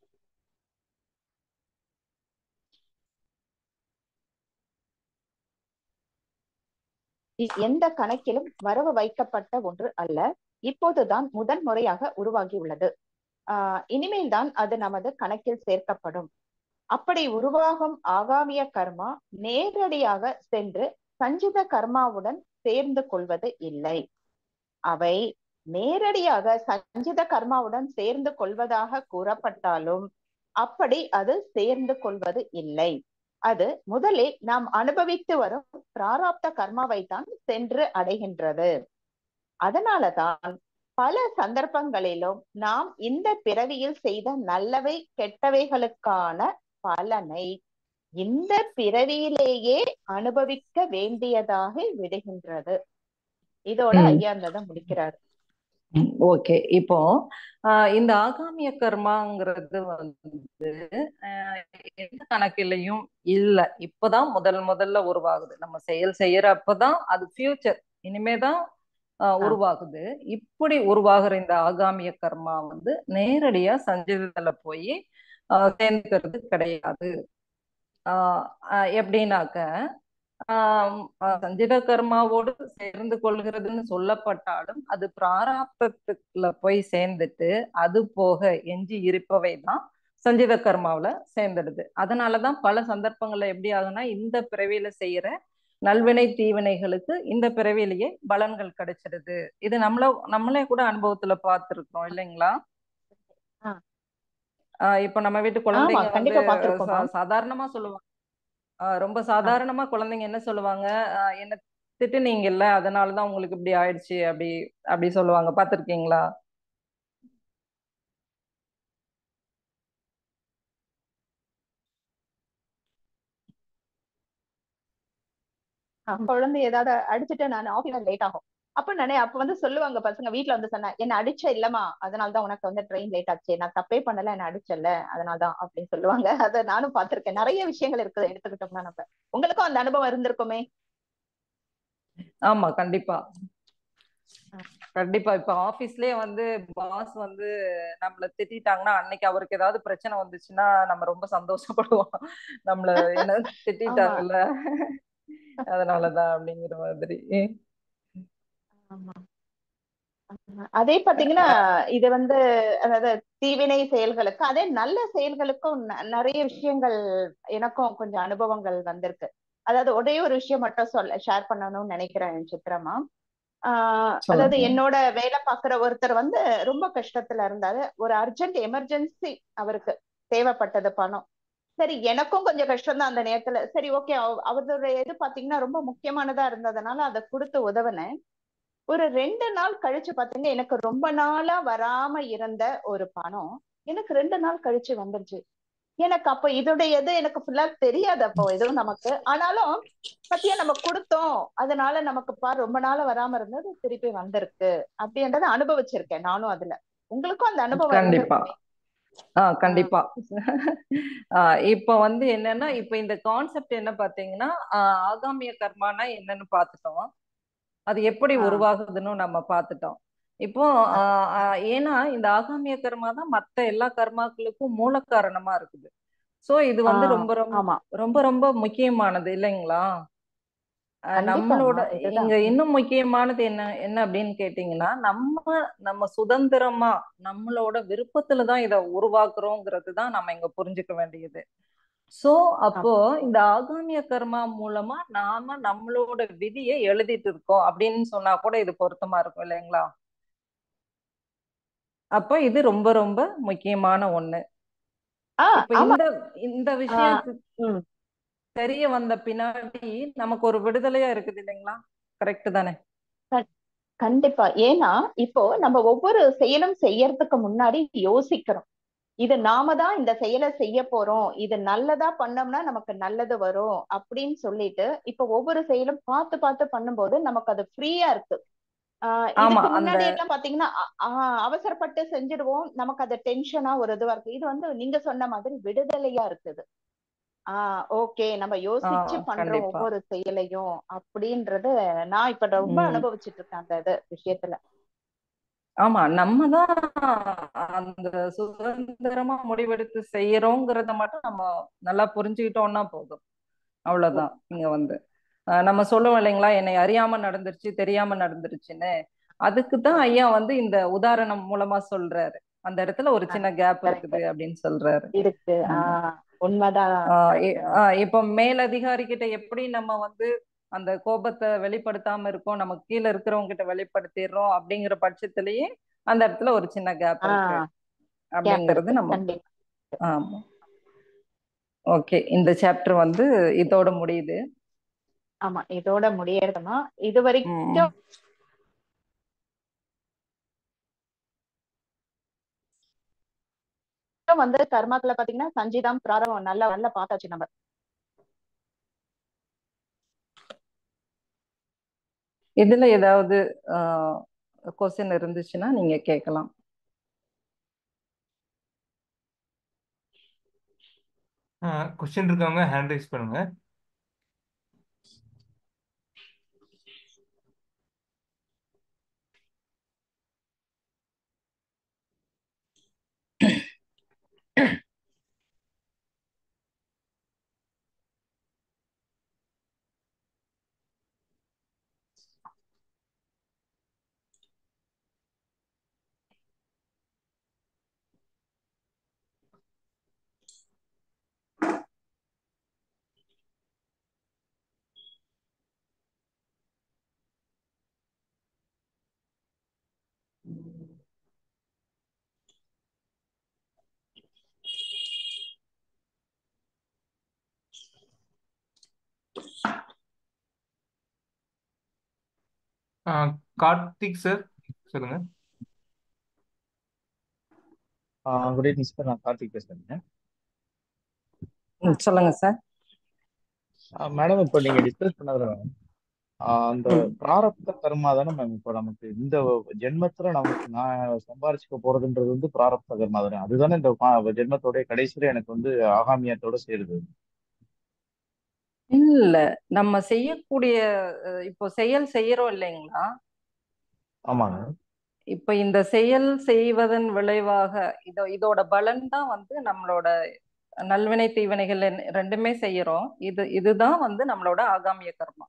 எந்த கணக்கிலும் வரவு வைக்கப்பட்ட ஒன்று அல்ல இப்போதுதான் முதன் முறையாக உருவாகியுள்ளது ஆஹ் இனிமேல் தான் அது நமது கணக்கில் சேர்க்கப்படும் அப்படி உருவாகும் ஆகாமிய கர்மா நேரடியாக சென்று சஞ்சித கர்மாவுடன் சேர்ந்து கொள்வது இல்லை அவை நேரடியாக சஞ்சித கர்மாவுடன் சேர்ந்து கொள்வதாக கூறப்பட்டாலும் அப்படி அது சேர்ந்து கொள்வது இல்லை அது முதலில் நாம் அனுபவித்து வரும் பிராராப்த கர்மாவை தான் சென்று அடைகின்றது அதனாலதான் பல சந்தர்ப்பங்களிலும் நாம் இந்த பிறவியில் செய்த நல்லவை கெட்டவைகளுக்கான பலனை இந்த பிறவியிலேயே அனுபவிக்க வேண்டியதாக விடுகின்றது இதோட ம். ஐயா அந்த முடிக்கிறாரு ஓகே இப்போ ஆஹ் இந்த ஆகாமிய கர்மாங்கிறது வந்து ஆஹ் எந்த கணக்கிலையும் இல்ல இப்பதான் முதல் முதல்ல உருவாகுது நம்ம செயல் செய்யறப்பதான் அது ஃபியூச்சர் இனிமேதான் ஆஹ் உருவாகுது இப்படி உருவாகுற இந்த ஆகாமிய கர்மா வந்து நேரடியா சஞ்சீதத்துல போய் ஆஹ் சேர்ந்துக்கிறது கிடையாது ஆஹ் ஆஹ் எப்படின்னாக்க ஆஹ் ஆஹ் சஞ்சித கர்மாவோடு சேர்ந்து கொள்கிறதுன்னு சொல்லப்பட்டாலும் அது பிராராப்தத்துக்குள்ள போய் சேர்ந்துட்டு அது போக எஞ்சி இருப்பவை தான் சஞ்சித கர்மாவுல சேர்ந்துடுது அதனாலதான் பல சந்தர்ப்பங்கள்ல எப்படி ஆகுனா இந்த பிறவியில செய்யற நல்வினை தீவினைகளுக்கு இந்த பிறவியிலேயே பலன்கள் கிடைச்சிடுது இது நம்மள நம்மளே கூட அனுபவத்துல பார்த்திருக்கோம் இல்லைங்களா ஆ. ஆஹ் இப்ப நம்ம வீட்டு குழந்தைங்க வந்து கண்டிப்பா பார்த்திருக்கோம் சா- மேம். சாதாரணமா சொல்லுவாங்க ஆஹ் ரொம்ப சாதாரணமா குழந்தைங்க என்ன சொல்லுவாங்க ஆஹ் என்ன திட்டுனீங்கல்ல அதனாலதான் உங்களுக்கு இப்படி ஆயிடுச்சு அப்படி அப்படி சொல்லுவாங்க பார்த்திருக்கீங்களா குழந்தை ஏதாவது அடிச்சுட்டு நான் ஆபீஸ்ல லேட் ஆகும் அப்ப நானே அப்ப வந்து சொல்லுவாங்க பசங்க வீட்ல வந்து சொன்ன என்ன அடிச்ச இல்லமா அதனாலதான் உனக்கு வந்து ட்ரெயின் லேட் ஆச்சு நான் தப்பே பண்ணல என்ன அடிச்சல அதனாலதான் அப்படின்னு சொல்லுவாங்க அத நானும் பார்த்திருக்கேன் நிறைய விஷயங்கள் இருக்குது எடுத்துக்கிட்டோம்னா நம்ம உங்களுக்கும் அந்த அனுபவம் இருந்திருக்குமே ஆமா கண்டிப்பா கண்டிப்பா இப்ப ஆபீஸ்லயே வந்து பாஸ் வந்து நம்மள திட்டிட்டாங்கன்னா அன்னைக்கு அவருக்கு ஏதாவது பிரச்சனை வந்துச்சுன்னா நம்ம ரொம்ப சந்தோஷப்படுவோம் நம்மள என்ன திட்டிட்டாங்கல்ல அதனாலதான் அப்படிங்கிற மாதிரி ஆமா அதே பாத்தீங்கன்னா இது வந்து அதாவது தீவினை செயல்களுக்கு அதே நல்ல செயல்களுக்கும் ந- நிறைய விஷயங்கள் எனக்கும் கொஞ்சம் அனுபவங்கள் வந்திருக்கு அதாவது ஒரே ஒரு விஷயம் மட்டும் சொல்ல ஷேர் பண்ணணும்னு நினைக்கிறேன் சித்ரமா ஆஹ் அதாவது சொல்லுங்க. என்னோட வேலை பார்க்குற ஒருத்தர் வந்து ரொம்ப கஷ்டத்துல இருந்தாரு ஒரு அர்ஜென்ட் எமர்ஜென்சி அவருக்கு தேவைப்பட்டது பணம் சரி எனக்கும் கொஞ்சம் கஷ்டம் தான் அந்த நேரத்துல சரி ஓகே அவருடைய இது பாத்தீங்கன்னா ரொம்ப முக்கியமானதா இருந்ததுனால அதை கொடுத்து உதவுனேன் ஒரு ரெண்டு நாள் கழிச்சு பாத்தீங்கன்னா எனக்கு ரொம்ப நாளா வராம இருந்த ஒரு பணம் எனக்கு ரெண்டு நாள் கழிச்சு வந்துருச்சு எனக்கு அப்ப இதோடைய இது எனக்கு ஃபுல்லா தெரியாது அப்போ எதுவும் நமக்கு ஆனாலும் பத்தியா நம்ம கொடுத்தோம் அதனால நமக்கு பா ரொம்ப நாள் வராம இருந்தது திருப்பி வந்திருக்கு அப்படின்றத அனுபவிச்சிருக்கேன் நானும் அதுல உங்களுக்கும் அந்த அனுபவம் கண்டிப்பா இருந்திருக்குமே. ஆஹ் கண்டிப்பா ஆஹ் இப்ப வந்து என்னன்னா இப்ப இந்த கான்செப்ட் என்ன பாத்தீங்கன்னா ஆஹ் ஆகாமிய கர்மானா என்னன்னு பார்த்துட்டோம் அது எப்படி ஆ. உருவாகுதுன்னு நம்ம பார்த்துட்டோம் இப்போ ஆஹ் ஆஹ் ஏன்னா இந்த ஆகாமிய கர்மா தான் மத்த எல்லா கர்மாக்களுக்கும் மூல காரணமா இருக்குது சோ இது வந்து ஆ, ரொம்ப ரொம்ப ஆமா ரொம்ப ரொம்ப முக்கியமானது இல்லைங்களா அஹ் கண்டிப்பாம்மா, நம்மளோட இதுதான். இங்க இன்னும் முக்கியமானது என்ன என்ன அப்படின்னு கேட்டீங்கன்னா நம்ம நம்ம சுதந்திரமா நம்மளோட விருப்பத்துல தான் இதை உருவாக்குறோங்கிறது தான் நம்ம இங்க புரிஞ்சுக்க வேண்டியது சோ அப்போ இந்த ஆகாமிய கர்மா மூலமா நாம நம்மளோட விதியை எழுதிட்டு இருக்கோம் அப்படின்னு சொன்னா கூட இது பொருத்தமா இருக்கும் இல்லைங்களா அப்ப இது ரொம்ப ரொம்ப முக்கியமான ஒண்ணு ஆ, இப்ப ஆமா இந்த இந்த விஷயம் ம். தெரிய வந்த பின்னாடி நமக்கு ஒரு விடுதலையா இருக்குது இல்லைங்களா கரெக்ட் தானே கண்டிப்பா ஏன்னா இப்போ நம்ம ஒவ்வொரு செயலும் செய்யறதுக்கு முன்னாடி யோசிக்கிறோம் இது நாம தான் இந்த செயலை செய்ய போறோம் இது நல்லதா பண்ணோம்னா நமக்கு நல்லது வரும் அப்படின்னு சொல்லிட்டு இப்ப ஒவ்வொரு செயலும் பார்த்து பார்த்து பண்ணும்போது நமக்கு அது ஃப்ரீயா இருக்கு ஆஹ் ஆமா, இதுக்கு அந்த- முன்னாடி எல்லாம் பாத்தீங்கன்னா அ- ஆஹ் அவசரப்பட்டு செஞ்சிடுவோம் நமக்கு அது டென்ஷனா ஒரு இதுவா இருக்கு இது வந்து நீங்க சொன்ன மாதிரி விடுதலையா இருக்குது ஆஹ் ஓகே நம்ம யோசிச்சு ஆஹ் பண்றோம் கண்டிப்பா. ஒவ்வொரு செயலையும் அப்படின்றது நான் இப்ப ரொம்ப ம். அனுபவிச்சுட்டு இருக்கேன் அந்த இது விஷயத்துல ஆமா நம்ம தான் அந்த சுதந்திரமா முடிவெடுத்து செய்யறோங்கிறத மட்டும் நம்ம நல்லா புரிஞ்சுக்கிட்டோம்னா போதும் அவ்வளவுதான் இங்க வந்து அஹ் நம்ம சொல்லுவோம் இல்லைங்களா என்னை அறியாம நடந்துருச்சு தெரியாம நடந்துருச்சுன்னு அதுக்கு தான் ஐயா வந்து இந்த உதாரணம் மூலமா சொல்றாரு அந்த இடத்துல ஒரு சின்ன கேப் correct. இருக்குது அப்படின்னு சொல்றாரு இருக்கு ஆமா. ஆஹ் உண்மைதான் ஆஹ் இ- ஆஹ் இப்போ மேலதிகாரி கிட்ட எப்படி நம்ம வந்து அந்த கோபத்தை வெளிப்படுத்தாம இருக்கோம் நம்ம கீழே இருக்கிறவங்க கிட்ட வெளிப்படுத்திடுறோம் அப்படிங்கிற பட்சத்திலேயே அந்த இடத்துல ஒரு சின்ன கேப் இருக்கு ஆஹ் gap அப்படிங்கிறது இருக்கு. நம்ம கண்டிப்பா ஆமா ஓகே இந்த சாப்டர் வந்து இதோட முடியுது ஆமா இதோட முடியறதுமா இது வரைக்கும் ம். வந்து கர்மாக்களை பாத்தீங்கன்னா சஞ்சிதம் பிராரம்பம் நல்லா நல்லா பார்த்தாச்சு நம்ம இதுல ஏதாவது கொஸ்டின் இருந்துச்சுன்னா நீங்க கேட்கலாம் கொஸ்டின் இருக்கவங்க ஹேண்ட் ரைஸ் பண்ணுங்க கார்த்திக் சார் சொல்லுங்க குட் ஈவினிங் சார் நான் கார்த்திக் பேசுறேங்க ம், சொல்லுங்க சார் மேடம் இப்போ நீங்க டிஸ்கஸ் பண்ணதுல ஆஹ் அந்த ம். பிராரப்த கர்மா தானே மேம் இப்போ நமக்கு இந்த ஜென்மத்துல நமக்கு நான் சம்பாரிச்சுக்க போறதுன்றது வந்து பிராரப்த கர்மா தானே அதுதானே இந்த பா- ஜென்மத்தோட கடைசியில எனக்கு வந்து ஆகாமியத்தோட சேருது இல்ல நம்ம செய்யக்கூடிய அஹ், இப்போ செயல் செய்யறோம் இல்லைங்களா ஆமாங்க இப்ப இந்த செயல் செய்வதன் விளைவாக இதோ இதோட பலன் தான் வந்து நம்மளோட நல்வினை தீவினைகள் ரெண்- ரெண்டுமே செய்யறோம் இது இதுதான் வந்து நம்மளோட ஆகாமிய கர்மா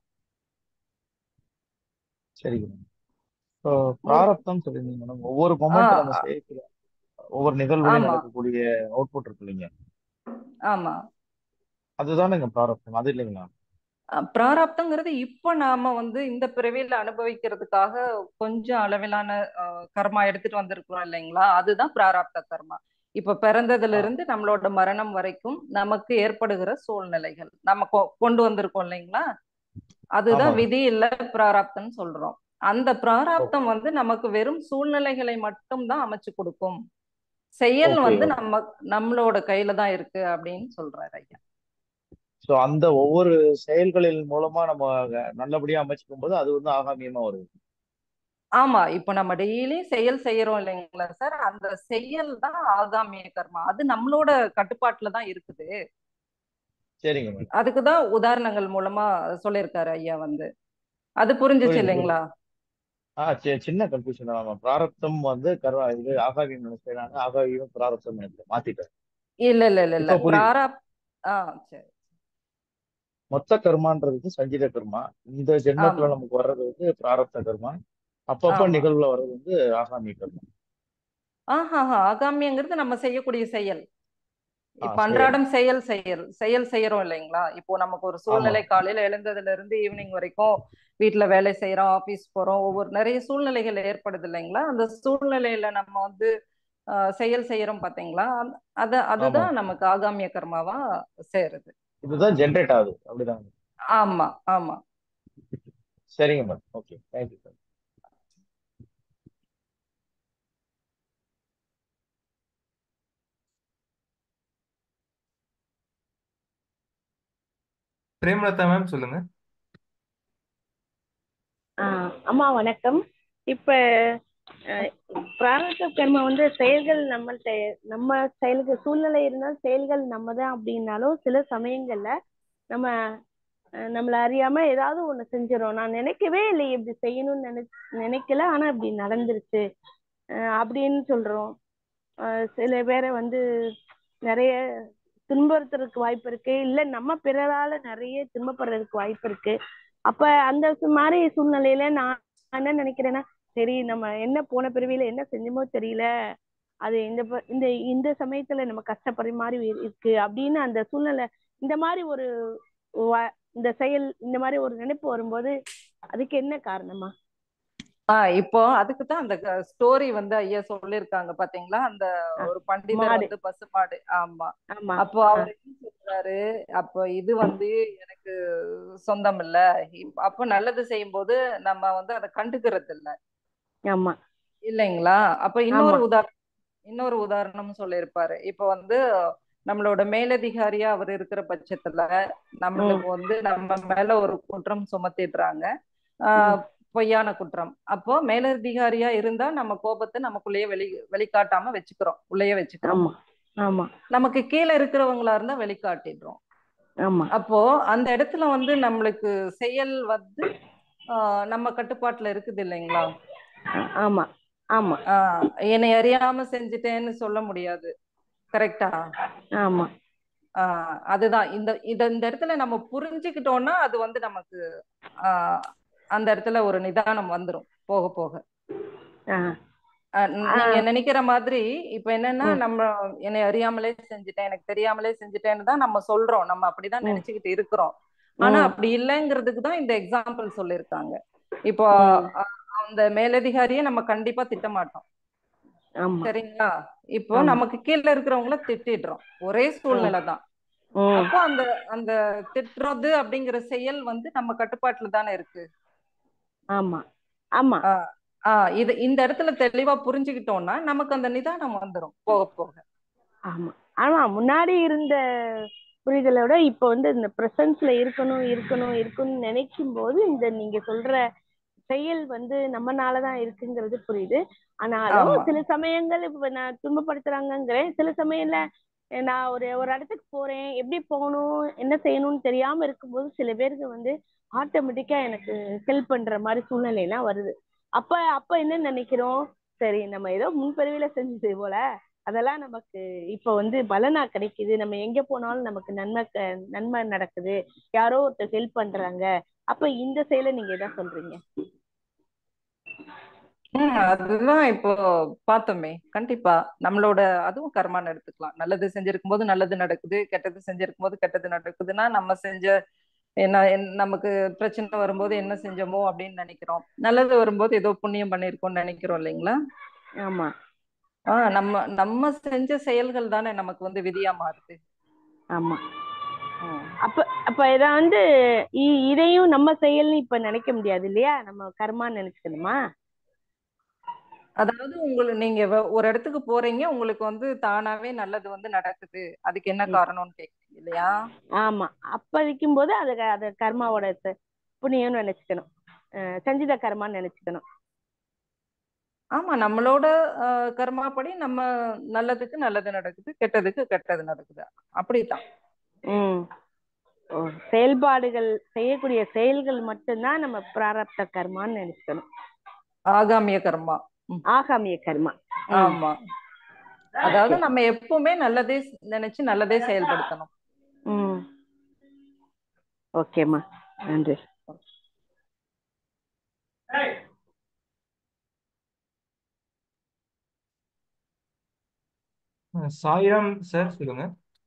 சரிங்க மேம் இப்போ பிராரப்தம் சொல்லியிருந்தீங்க மேடம் ஒவ்வொரு ஆ மொமெண்ட் நம்ம செய்யக்கூடிய ஒவ்வொரு நிகழ்வுலையும் ஆமா நடக்கக்கூடிய அவுட்புட் இருக்கு இல்லைங்க ஆமா அதுதானேங்க பிராரப்தம் அது இல்லைங்களா அஹ் பிராரப்தங்கிறது இப்ப நாம வந்து இந்த பிறவியில அனுபவிக்கிறதுக்காக கொஞ்சம் அளவிலான அஹ், கர்மா எடுத்துட்டு வந்திருக்கிறோம் இல்லைங்களா அதுதான் பிராரப்த கர்மா இப்ப பிறந்ததுல ஆ இருந்து நம்மளோட மரணம் வரைக்கும் நமக்கு ஏற்படுகிற சூழ்நிலைகள் நம்ம கொ- கொண்டு வந்திருக்கோம் இல்லைங்களா அதுதான் ஆமாங்க விதி இல்ல பிராரப்தம்னு சொல்றோம் அந்த பிராரப்தம் ஓகே வந்து நமக்கு வெறும் சூழ்நிலைகளை மட்டும் தான் அமைச்சு கொடுக்கும் செயல் ஓகே வந்து ஓகே நம்ம நம்மளோட கையில தான் இருக்கு அப்படின்னு சொல்றாரு ஐயா ஸோ அந்த ஒவ்வொரு செயல்களின் மூலமா நம்ம நல்லபடியா அமைச்சுக்கும் போது அது வந்து ஆகாமியமா வருது ஆமா இப்போ நம்ம டெய்லி செயல் செய்யறோம் இல்லைங்களா சார் அந்த செயல் தான் ஆகாமிய கர்மா அது நம்மளோட கட்டுப்பாட்டுல தான் இருக்குது சரிங்க மேடம் அதுக்கு தான் உதாரணங்கள் மூலமா சொல்லியிருக்காரு ஐயா வந்து அது புரிஞ்சுச்சு புரியுது புரியுது இல்லைங்களா ஆ சி- சின்ன கன்ஃபியூஷன் தான் பிராரப்தம் வந்து கர்வா இது ஆகாவியம் நினைச்சேன் ஆகாவியம் பிராரப்தம் நினைச்சேன் மாத்திட்டேன் இல்ல இல்ல இல்ல இல்ல இப்ப புரியுது பிராரப் ஆ சரி மொத்த கர்மான்றது சஞ்சீத கர்மா இந்த ஜென்மத்துல ஆமா நமக்கு வர்றது வந்து பிராரப்த கர்மா அப்பப்ப ஆமா நிகழ்வுல வர்றது வந்து ஆகாமிய கர்மா ஆஹா ஆகாமியங்கிறது நம்ம செய்யக்கூடிய செயல் ஆ இப்ப செயல் அன்றாடம் செயல் செயல் செயல் செய்யறோம் இல்லைங்களா இப்போ நமக்கு ஒரு ஆமா சூழ்நிலை காலையில எழுந்ததுல இருந்து ஈவினிங் வரைக்கும் வீட்ல வேலை செய்யறோம் ஆபீஸ் போறோம் ஒவ்வொரு நிறைய சூழ்நிலைகள் ஏற்படுது இல்லைங்களா அந்த சூழ்நிலையில நம்ம வந்து ஆஹ், செயல் செய்யறோம் பாத்தீங்களா அந்த- அத ஆமா அதுதான் நமக்கு ஆகாமிய கர்மாவா சேருது இதுதான் ஜென்ரேட் ஆகுது அப்படிதான் ஆமா ஆமா சரிங்க madam okay thank you sir Premalatha ma'am சொல்லுங்க ஆ, அம்மா வணக்கம் இப்ப அஹ், பிராரப்த கர்மா வந்து செயல்கள் நம்ம நம்ம செயல்கள் சூழ்நிலை இருந்தால் செயல்கள் நம்ம தான் அப்படின்னாலும் சில சமயங்கள்ல நம்ம அஹ், நம்மள அறியாம ஏதாவது ஒண்ணு செஞ்சிடறோம் நான் நினைக்கவே இல்லை இப்படி செய்யணும்னு நினை நினைக்கல ஆனா இப்படி நடந்துருச்சு அஹ், அப்படின்னு சொல்றோம் அஹ், சில பேரை வந்து நிறைய துன்புறுத்துறதுக்கு வாய்ப்பு இருக்கு இல்ல நம்ம பிறரால நிறைய துன்பப்படுறதுக்கு வாய்ப்பு இருக்கு அப்ப அந்த சு- மாதிரி சூழ்நிலையில நான் என்ன நினைக்கிறேன்னா சரி நம்ம என்ன போன பிறவியில என்ன செஞ்சோமோ தெரியல அது இந்த ப- இந்த இந்த சமயத்துல நம்ம கஷ்டப்படுற மாதிரி இரு- இருக்கு அப்படின்னு அந்த சூழ்நிலை இந்த மாதிரி ஒரு வ- இந்த செயல் இந்த மாதிரி ஒரு நினைப்பு வரும்போது அதுக்கு என்ன காரணமா ஆஹ் இப்போ அதுக்கு தான் அந்த ஸ்டோரி வந்து ஐயா சொல்லியிருக்காங்க பாத்தீங்களா அந்த ஆ, ஒரு பண்டிதர் மாடு வந்து பசுமாடு ஆமா ஆமா அப்போ ஆ அவர் என்ன சொல்றாரு அப்போ இது வந்து எனக்கு சொந்தம் இல்ல இப்ப- அப்போ நல்லது செய்யும்போது நம்ம வந்து அதை கண்டுக்கிறது இல்ல ஆமா இல்லைங்களா அப்ப ஆமா இன்னொரு உதாரணம் இன்னொரு உதாரணம் சொல்லியிருப்பாரு இப்போ வந்து நம்மளோட மேலதிகாரியா அவர் இருக்கிற பட்சத்துல ம் நம்மளுக்கு வந்து நம்ம மேல ஒரு குற்றம் சுமத்திடுறாங்க ம் ஆஹ் பொய்யான குற்றம் அப்போ மேலதிகாரியா இருந்தா நம்ம கோபத்தை நமக்குள்ளேயே வெளி வெளிக்காட்டாம வச்சுக்கிறோம் உள்ளேயே வச்சுக்கிறோம் ஆமா ஆமா நமக்கு கீழே இருக்கிறவங்களா இருந்தா வெளிக்காட்டிடுறோம் ஆமா அப்போ அந்த இடத்துல வந்து நம்மளுக்கு செயல் வந்து ஆஹ் நம்ம கட்டுப்பாட்டுல இருக்குது இல்லைங்களா ஆ- ஆமா ஆமா ஆஹ் என்னை அறியாம செஞ்சுட்டேன்னு சொல்ல முடியாது கரெக்டா ஆமா ஆஹ் அதுதான் இந்த இத இந்த இடத்துல நம்ம புரிஞ்சுக்கிட்டோம்னா அது வந்து நமக்கு ஆஹ் அந்த இடத்துல ஒரு நிதானம் வந்துரும் போக போக ஆ ஆஹ் ஆ நீங்க நினைக்கிற மாதிரி இப்ப என்னன்னா ம் நம்ம என்னை அறியாமலே செஞ்சுட்டேன் எனக்கு தெரியாமலே செஞ்சுட்டேன்னு தான் நம்ம சொல்றோம் நம்ம அப்படிதான் ம் நினைச்சுக்கிட்டு இருக்கிறோம் ஆனா ம் அப்படி இல்லைங்கிறதுக்கு தான் இந்த எக்ஸாம்பிள் சொல்லியிருக்காங்க இப்போ ம் அ- அந்த மேலதிகாரியை நம்ம கண்டிப்பா திட்ட மாட்டோம் ஆமா சரிங்களா இப்போ ஆமா நமக்கு கீழே இருக்கிறவங்கள திட்டிடுறோம் ஒரே ம் சூழ்நிலை தான் ம் அப்போ அந்த அந்த திட்டுறது அப்படிங்கிற செயல் வந்து நம்ம கட்டுப்பாட்டுல தானே இருக்கு ஆமா ஆமா ஆஹ் ஆஹ் இது இந்த இடத்துல தெளிவா புரிஞ்சுக்கிட்டோம்னா நமக்கு அந்த நிதானம் வந்துடும் போக போக ஆமா ஆமா முன்னாடி இருந்த புரிதலை விட இப்ப வந்து இந்த பிரசன்ஸ்ல இருக்கணும் இருக்கணும் இருக்கணும்னு நினைக்கும் போது இந்த நீங்க சொல்ற செயல் வந்து நம்மனாலதான் இருக்குங்கிறது புரியுது ஆனாலும் ஆமா சில சமயங்கள் இப்ப நான் துன்பப்படுத்துறாங்கங்கிறேன் சில சமயம்ல அஹ் நான் ஒரு ஒரு இடத்துக்கு போறேன் எப்படி போகணும் என்ன செய்யணும்னு தெரியாம இருக்கும்போது சில பேருக்கு வந்து ஆட்டோமேட்டிக்கா எனக்கு ஹெல்ப் பண்ற மாதிரி சூழ்நிலை எல்லாம் வருது அப்ப அப்ப என்ன நினைக்கிறோம் சரி நம்ம ஏதோ முன்பிறவில செஞ்சது போல அதெல்லாம் நமக்கு இப்ப வந்து பலனா கிடைக்குது நம்ம எங்க போனாலும் நமக்கு நன்மை க- நன்மை நடக்குது யாரோ ஒருத்தர் ஹெல்ப் பண்றாங்க அப்ப இந்த செயலை நீங்க என்ன சொல்றீங்க ம் அதுதான் இப்போ பார்த்தோமே கண்டிப்பா நம்மளோட அதுவும் கர்மான்னு எடுத்துக்கலாம் நல்லது செஞ்சிருக்கும் போது நல்லது நடக்குது கெட்டது செஞ்சிருக்கும் போது கெட்டது நடக்குதுன்னா நம்ம செஞ்ச என்ன என்ன- நமக்கு பிரச்சனை வரும்போது என்ன செஞ்சோமோ அப்படின்னு நினைக்கிறோம் நல்லது வரும்போது ஏதோ புண்ணியம் பண்ணியிருக்கோம்னு நினைக்கிறோம் இல்லைங்களா ஆமா ஆஹ் நம்ம நம்ம செஞ்ச செயல்கள் தானே நமக்கு வந்து விதியா மாறுது ஆமா ம். அப்ப அப்ப இத வந்து இ- இதையும் நம்ம செயல்னு இப்ப நினைக்க முடியாது இல்லையா நம்ம கர்மான்னு நினைச்சுக்கணுமா அதாவது உங்களுக்கு நீங்க வ- ஒரு இடத்துக்கு போறீங்க உங்களுக்கு வந்து தானாவே நல்லது வந்து நடக்குது அதுக்கு என்ன ம். காரணம்னு கேக்குறீங்க இல்லையா ஆமா அப்ப இருக்கும் போது அது அது கர்மாவோட ச- புண்ணியம்னு நினைச்சுக்கணும் அஹ் சஞ்சித கர்மான்னு நினைச்சுக்கணும் ஆமா நம்மளோட அஹ், கர்மாப்படி நம்ம நல்லதுக்கு நல்லது நடக்குது கெட்டதுக்கு கெட்டது நடக்குது அப்படித்தான் ம் ஓ, செயல்பாடுகள் செய்யக்கூடிய செயல்கள் மட்டும்தான் நம்ம பிராரப்த கர்மான்னு நினைச்சுக்கணும் ஆகாமிய கர்மா ம், ஆகாமிய கர்மா ம் ஆமா அதாவது ஓகே நம்ம எப்பவுமே நல்லதே நினைச்சு நல்லதே செயல்படுத்தணும் ம் ஓகேம்மா நன்றி சாய்ராம் சார் சொல்லுங்க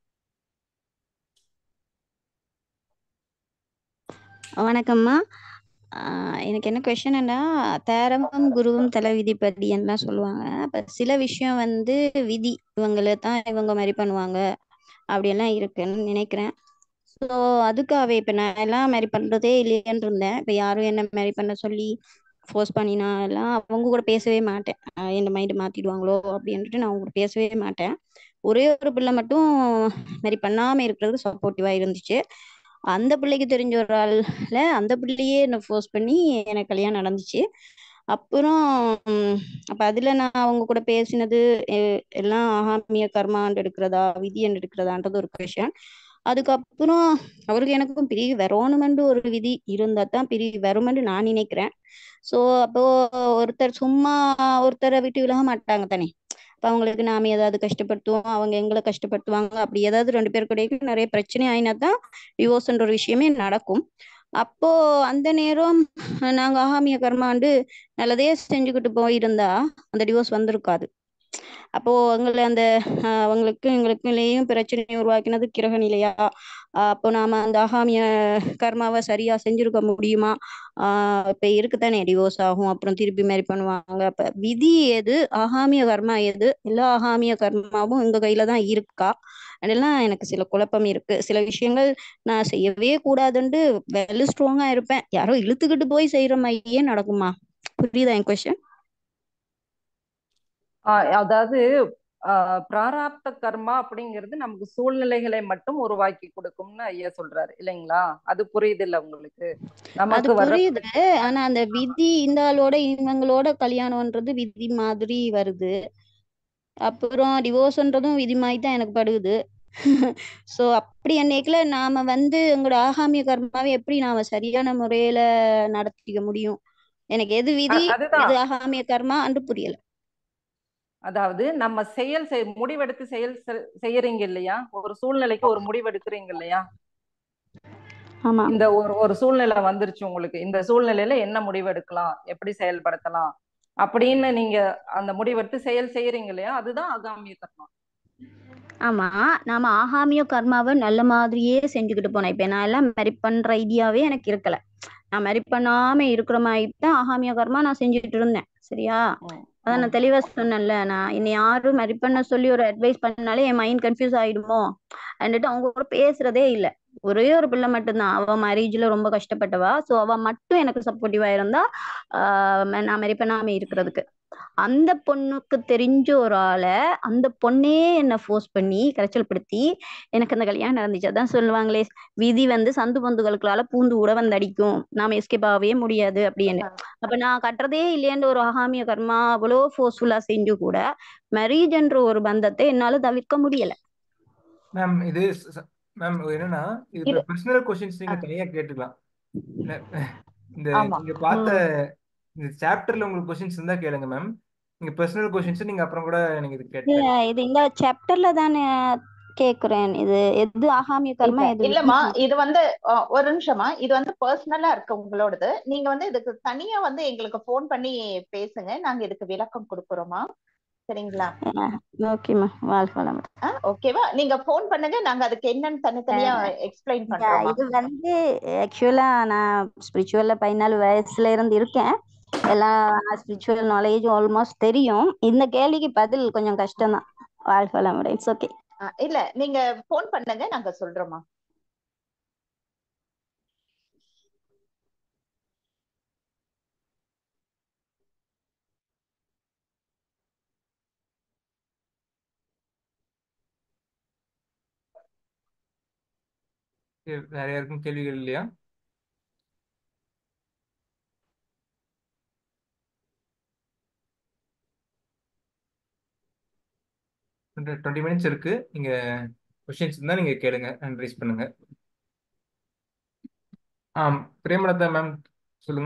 வணக்கம்மா ஆஹ் எனக்கு என்ன கொஷனுன்னா தேரமும் குருவும் தலை விதிப்படின்லாம் சொல்லுவாங்க அப்ப சில விஷயம் வந்து விதி இவங்கள தான் இவங்க மாதிரி பண்ணுவாங்க அப்படியெல்லாம் இருக்குன்னு நினைக்கிறேன் ஸோ அதுக்காகவே இப்போ நான் எல்லாம் மாதிரி பண்ணுறதே இல்லையேன்னு இருந்தேன் இப்போ யாரும் என்ன மாதிரி பண்ண சொல்லி ஃபோர்ஸ் பண்ணினா எல்லாம் அவங்க கூட பேசவே மாட்டேன் ஆஹ் என்ன மைண்டு மாற்றிடுவாங்களோ அப்படின்ட்டு நான் அவங்க கூட பேசவே மாட்டேன் ஒரே ஒரு பிள்ளை மட்டும் மாதிரி பண்ணாமல் இருக்கிறதுக்கு சப்போர்ட்டிவாக இருந்துச்சு அந்த பிள்ளைக்கு தெரிஞ்ச ஒரு ஆள்ல அந்த பிள்ளையே என்னை ஃபோர்ஸ் பண்ணி எனக்கு கல்யாணம் நடந்துச்சு அப்புறம் உம், அப்ப அதுல நான் அவங்க கூட பேசினது எ- எல்லாம் ஆகாமிய கர்மாண்டு எடுக்கிறதா விதி எடுக்கிறதான்றது ஒரு கொஷன் அதுக்கப்புறம் அவருக்கு எனக்கும் பிரிவு வரணுமென்று ஒரு விதி இருந்தா தான் பிரிவு வருமென்று நான் நினைக்கிறேன் சோ அப்போ ஒருத்தர் சும்மா ஒருத்தரை விட்டு விலக மாட்டாங்க தானே அப்ப அவங்களுக்கு நாம ஏதாவது கஷ்டப்படுத்துவோம் அவங்க எங்களை கஷ்டப்படுத்துவாங்க அப்படி ஏதாவது ரெண்டு பேர் கிடைக்கும் நிறைய பிரச்சனை ஆயினா தான் டிவோர்ஸ்ன்ற ஒரு விஷயமே நடக்கும் அப்போ அந்த நேரம் நாங்க ஆகாமிய கர்மாண்டு நல்லதே செஞ்சுக்கிட்டு போயிருந்தா அந்த டிவோர்ஸ் வந்திருக்காது அப்போ எங்களை அந்த ஆஹ் அவங்களுக்கும் எங்களுக்குள்ளேயும் பிரச்சனையை உருவாக்கினது கிரக நிலையா ஆஹ் அப்போ நாம அந்த ஆகாமிய கர்மாவை சரியா செஞ்சிருக்க முடியுமா ஆஹ் இப்ப இருக்குதானே டிவோர்ஸ் ஆகும் அப்புறம் திருப்பி மாதிரி பண்ணுவாங்க அப்ப விதி எது ஆகாமிய கர்மா எது எல்லா ஆகாமிய கர்மாவும் எங்க கையில தான் இருக்கா அதெல்லாம் எனக்கு சில குழப்பம் இருக்கு சில விஷயங்கள் நான் செய்யவே கூடாதுன்ட்டு வெல் ஸ்ட்ராங்கா இருப்பேன் யாரோ இழுத்துக்கிட்டு போய் செய்யற மாதிரியே நடக்குமா புரியுதா என் கொஸ்டின் ஆஹ் அதாவது ஆஹ் பிராராப்த கர்மா அப்படிங்கிறது நமக்கு சூழ்நிலைகளை மட்டும் உருவாக்கி கொடுக்கும்னு ஐயா சொல்றாரு இல்லைங்களா அது புரியுது இல்ல உங்களுக்கு அது நமக்கு வர புரியுது ஆனா அந்த விதி இந்த ஆளோட இவங்களோட கல்யாணம்ன்றது விதி மாதிரி வருது அப்புறம் டிவோர்ஸ்ன்றதும் விதி மாதிரி தான் எனக்கு படுகுது சோ அப்படி அன்னைக்குல நாம வந்து எங்களோட ஆகாமிய கர்மாவை எப்படி நாம சரியான முறையில நடத்திக்க முடியும் எனக்கு எது விதி அ- அதுதான் எது ஆகாமிய கர்மா அன்று புரியல அதாவது நம்ம செயல் செய் முடிவெடுத்து செயல் செ- செய்யறீங்க இல்லையா ஒரு சூழ்நிலைக்கு ஒரு முடிவெடுக்கிறீங்க இல்லையா ஆமா இந்த ஒரு ஒரு சூழ்நிலை வந்துருச்சு உங்களுக்கு இந்த சூழ்நிலையில என்ன முடிவெடுக்கலாம் எப்படி செயல்படுத்தலாம் அப்படின்னு நீங்க அந்த முடிவெடுத்து செயல் செய்யறீங்க இல்லையா அதுதான் ஆகாமிய கர்மா ஆமா நாம ஆகாமிய கர்மாவை நல்ல மாதிரியே செஞ்சுக்கிட்டு போனேன் இப்ப நான் எல்லாம் மெரி பண்ற ஐடியாவே எனக்கு இருக்கல நான் மெரி பண்ணாம இருக்கிற மாதிரி தான் ஆகாமிய கர்மா நான் செஞ்சுட்டு இருந்தேன் சரியா ம், அதான் ம். நான் தெளிவா சொன்னேன்ல நான் என்னை யாரும் மெரி பண்ண சொல்லி ஒரு அட்வைஸ் பண்ணாலே என் மைண்ட் கன்ஃபியூஸ் ஆயிடுமோ அண்டுட்டு அவங்க கூட பேசுறதே இல்ல ஒரே ஒரு பிள்ளை மட்டும்தான் அவ மேரேஜ்ல ரொம்ப கஷ்டப்பட்டவா சோ அவ மட்டும் எனக்கு சப்போர்ட்டிவா இருந்தா ஆஹ் நான் மெரி பண்ணாம இருக்கிறதுக்கு அந்த பொண்ணுக்கு தெரிஞ்ச ஒரு ஆளை அந்த பொண்ணே என்ன ஃபோர்ஸ் பண்ணி கரைச்சல் படுத்தி எனக்கு அந்த கல்யாணம் நடந்துச்சு அதான் சொல்லுவாங்களே விதி வந்து சந்து பந்துகளுக்களால பூந்து கூட வந்து அடிக்கும் நாம எஸ்கேப் ஆகவே முடியாது அப்படின்னு அப்ப நான் கட்டுறதே இல்லையன்ற ஒரு ஆகாமிய கர்மா அவ்வளோ ஃபோர்ஸ்ஃபுல்லா செஞ்சு கூட மேரேஜ்ன்ற ஒரு பந்தத்தை என்னால தவிர்க்க முடியல மேம் இது மேம் என்னன்னா இது இது பர்சனல் கொஸ்டின்ஸ் நீங்க ஆ, தனியா கேட்டுக்கலாம் ந- இந்த ஆமா நீங்க பார்த்த ம் இந்த சாப்டர்ல உங்களுக்கு கொஸ்டின்ஸ் இருந்தா கேளுங்க மேம் நீங்க பர்சனல் கொஸ்டின்ஸ் நீங்க அப்புறம் கூட எனக்கு இது இது கேட்டுக்கலாம் இது இந்த சாப்டர்ல தானே கேக்குறேன் இது எது ஆகாமிய கர்மா இல்ல எது இல்லம்மா விதி இது வந்து அஹ், ஒரு நிமிஷமா இது வந்து பர்சனலா இருக்கு உங்களோடது நீங்க வந்து இதுக்கு தனியா வந்து எங்களுக்கு ஃபோன் பண்ணி பேசுங்க நாங்க இதுக்கு விளக்கம் கொடுக்குறோமா சரிங்களா ஓகேம்மா வாழ்க வளமுடன் ஆ ஓகேவா நீங்க ஃபோன் பண்ணுங்க நாங்க அதுக்கு என்னன்னு தனித்தனியா எக்ஸ்பிளைன் இந்த பண்றோமா இது வந்து ஆக்சுவலா நான் ஸ்பிரிச்சுவல்ல பதினாலு வயசுல இருந்து இருக்கேன் எல்லாம் ஸ்பிரிச்சுவல் நாலேஜ் ஆல்மோஸ்ட் தெரியும் இந்த கேள்விக்கு பதில் கொஞ்சம் கஷ்டம்தான் வாழ்க வளமுடன் இட்ஸ் ஓகே ஆ, இல்ல நீங்க ஃபோன் பண்ணுங்க நாங்க சொல்றோமா வேற யாருக்கும் கேள்விகள் இல்லையா டுவெண்ட்டி மினிட்ஸ் இருக்கு நீங்க கொஸ்டின்ஸ் இருந்தா நீங்க கேளுங்க அண்ட் ரைஸ் பண்ணுங்க ஆம் பிரேமலதா மேம் சொல்லுங்க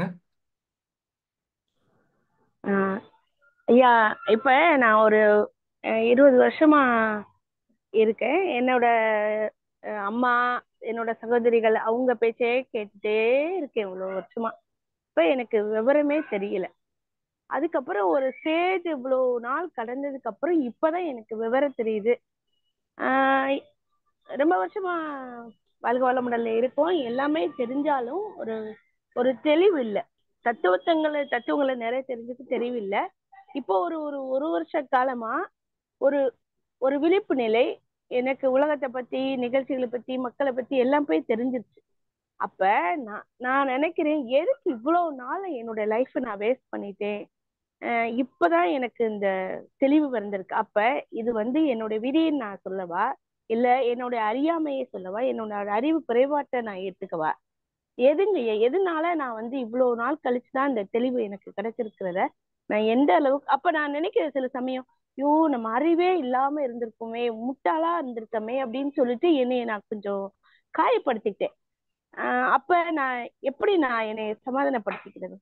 ஆஹ் ஐயா இப்ப நான் ஒரு அஹ், இருபது வருஷமா இருக்கேன் என்னோட அஹ், அம்மா என்னோட சகோதரிகள் அவங்க பேச்சே கேட்டுட்டே இருக்கேன் இவ்வளவு வருஷமா இப்ப எனக்கு விவரமே தெரியல அதுக்கப்புறம் ஒரு ஸ்டேஜ் இவ்வளவு நாள் கடந்ததுக்கு அப்புறம் இப்பதான் எனக்கு விவரம் தெரியுது ஆஹ் ரொம்ப வருஷமா வாழ்க வளமுடல்ல இருக்கோம் எல்லாமே தெரிஞ்சாலும் ஒரு ஒரு தெளிவு இல்லை தத்துவத்தங்களை தத்துவங்களை நிறைய தெரிஞ்சுக்கு தெளிவு இல்லை இப்போ ஒரு ஒரு ஒரு வருஷ காலமா ஒரு ஒரு விழிப்பு நிலை எனக்கு உலகத்தை பத்தி நிகழ்ச்சிகளை பத்தி மக்களை பத்தி எல்லாம் போய் தெரிஞ்சிருச்சு அப்ப நான் நான் நினைக்கிறேன் எதுக்கு இவ்வளவு நாள் என்னோட லைஃப் நான் வேஸ்ட் பண்ணிட்டேன் அஹ் இப்பதான் எனக்கு இந்த தெளிவு வந்திருக்கு அப்ப இது வந்து என்னோட விதின்னு நான் சொல்லவா இல்ல என்னோட அறியாமையை சொல்லவா என்னோட அறிவு குறைபாட்டை நான் ஏத்துக்கவா எதுங்க எ- எதனால நான் வந்து இவ்வளவு நாள் கழிச்சுதான் இந்த தெளிவு எனக்கு கிடைச்சிருக்கிறத நான் எந்த அளவுக்கு அப்ப நான் நினைக்கிறேன் சில சமயம் ஐயோ நம்ம அறிவே இல்லாம இருந்திருக்கோமே முட்டாளா இருந்திருக்கோமே அப்படின்னு சொல்லிட்டு என்னைய நான் கொஞ்சம் காயப்படுத்திக்கிட்டேன் ஆஹ் அப்ப நான் எப்படி நான் என்னை சமாதானப்படுத்திக்கிறது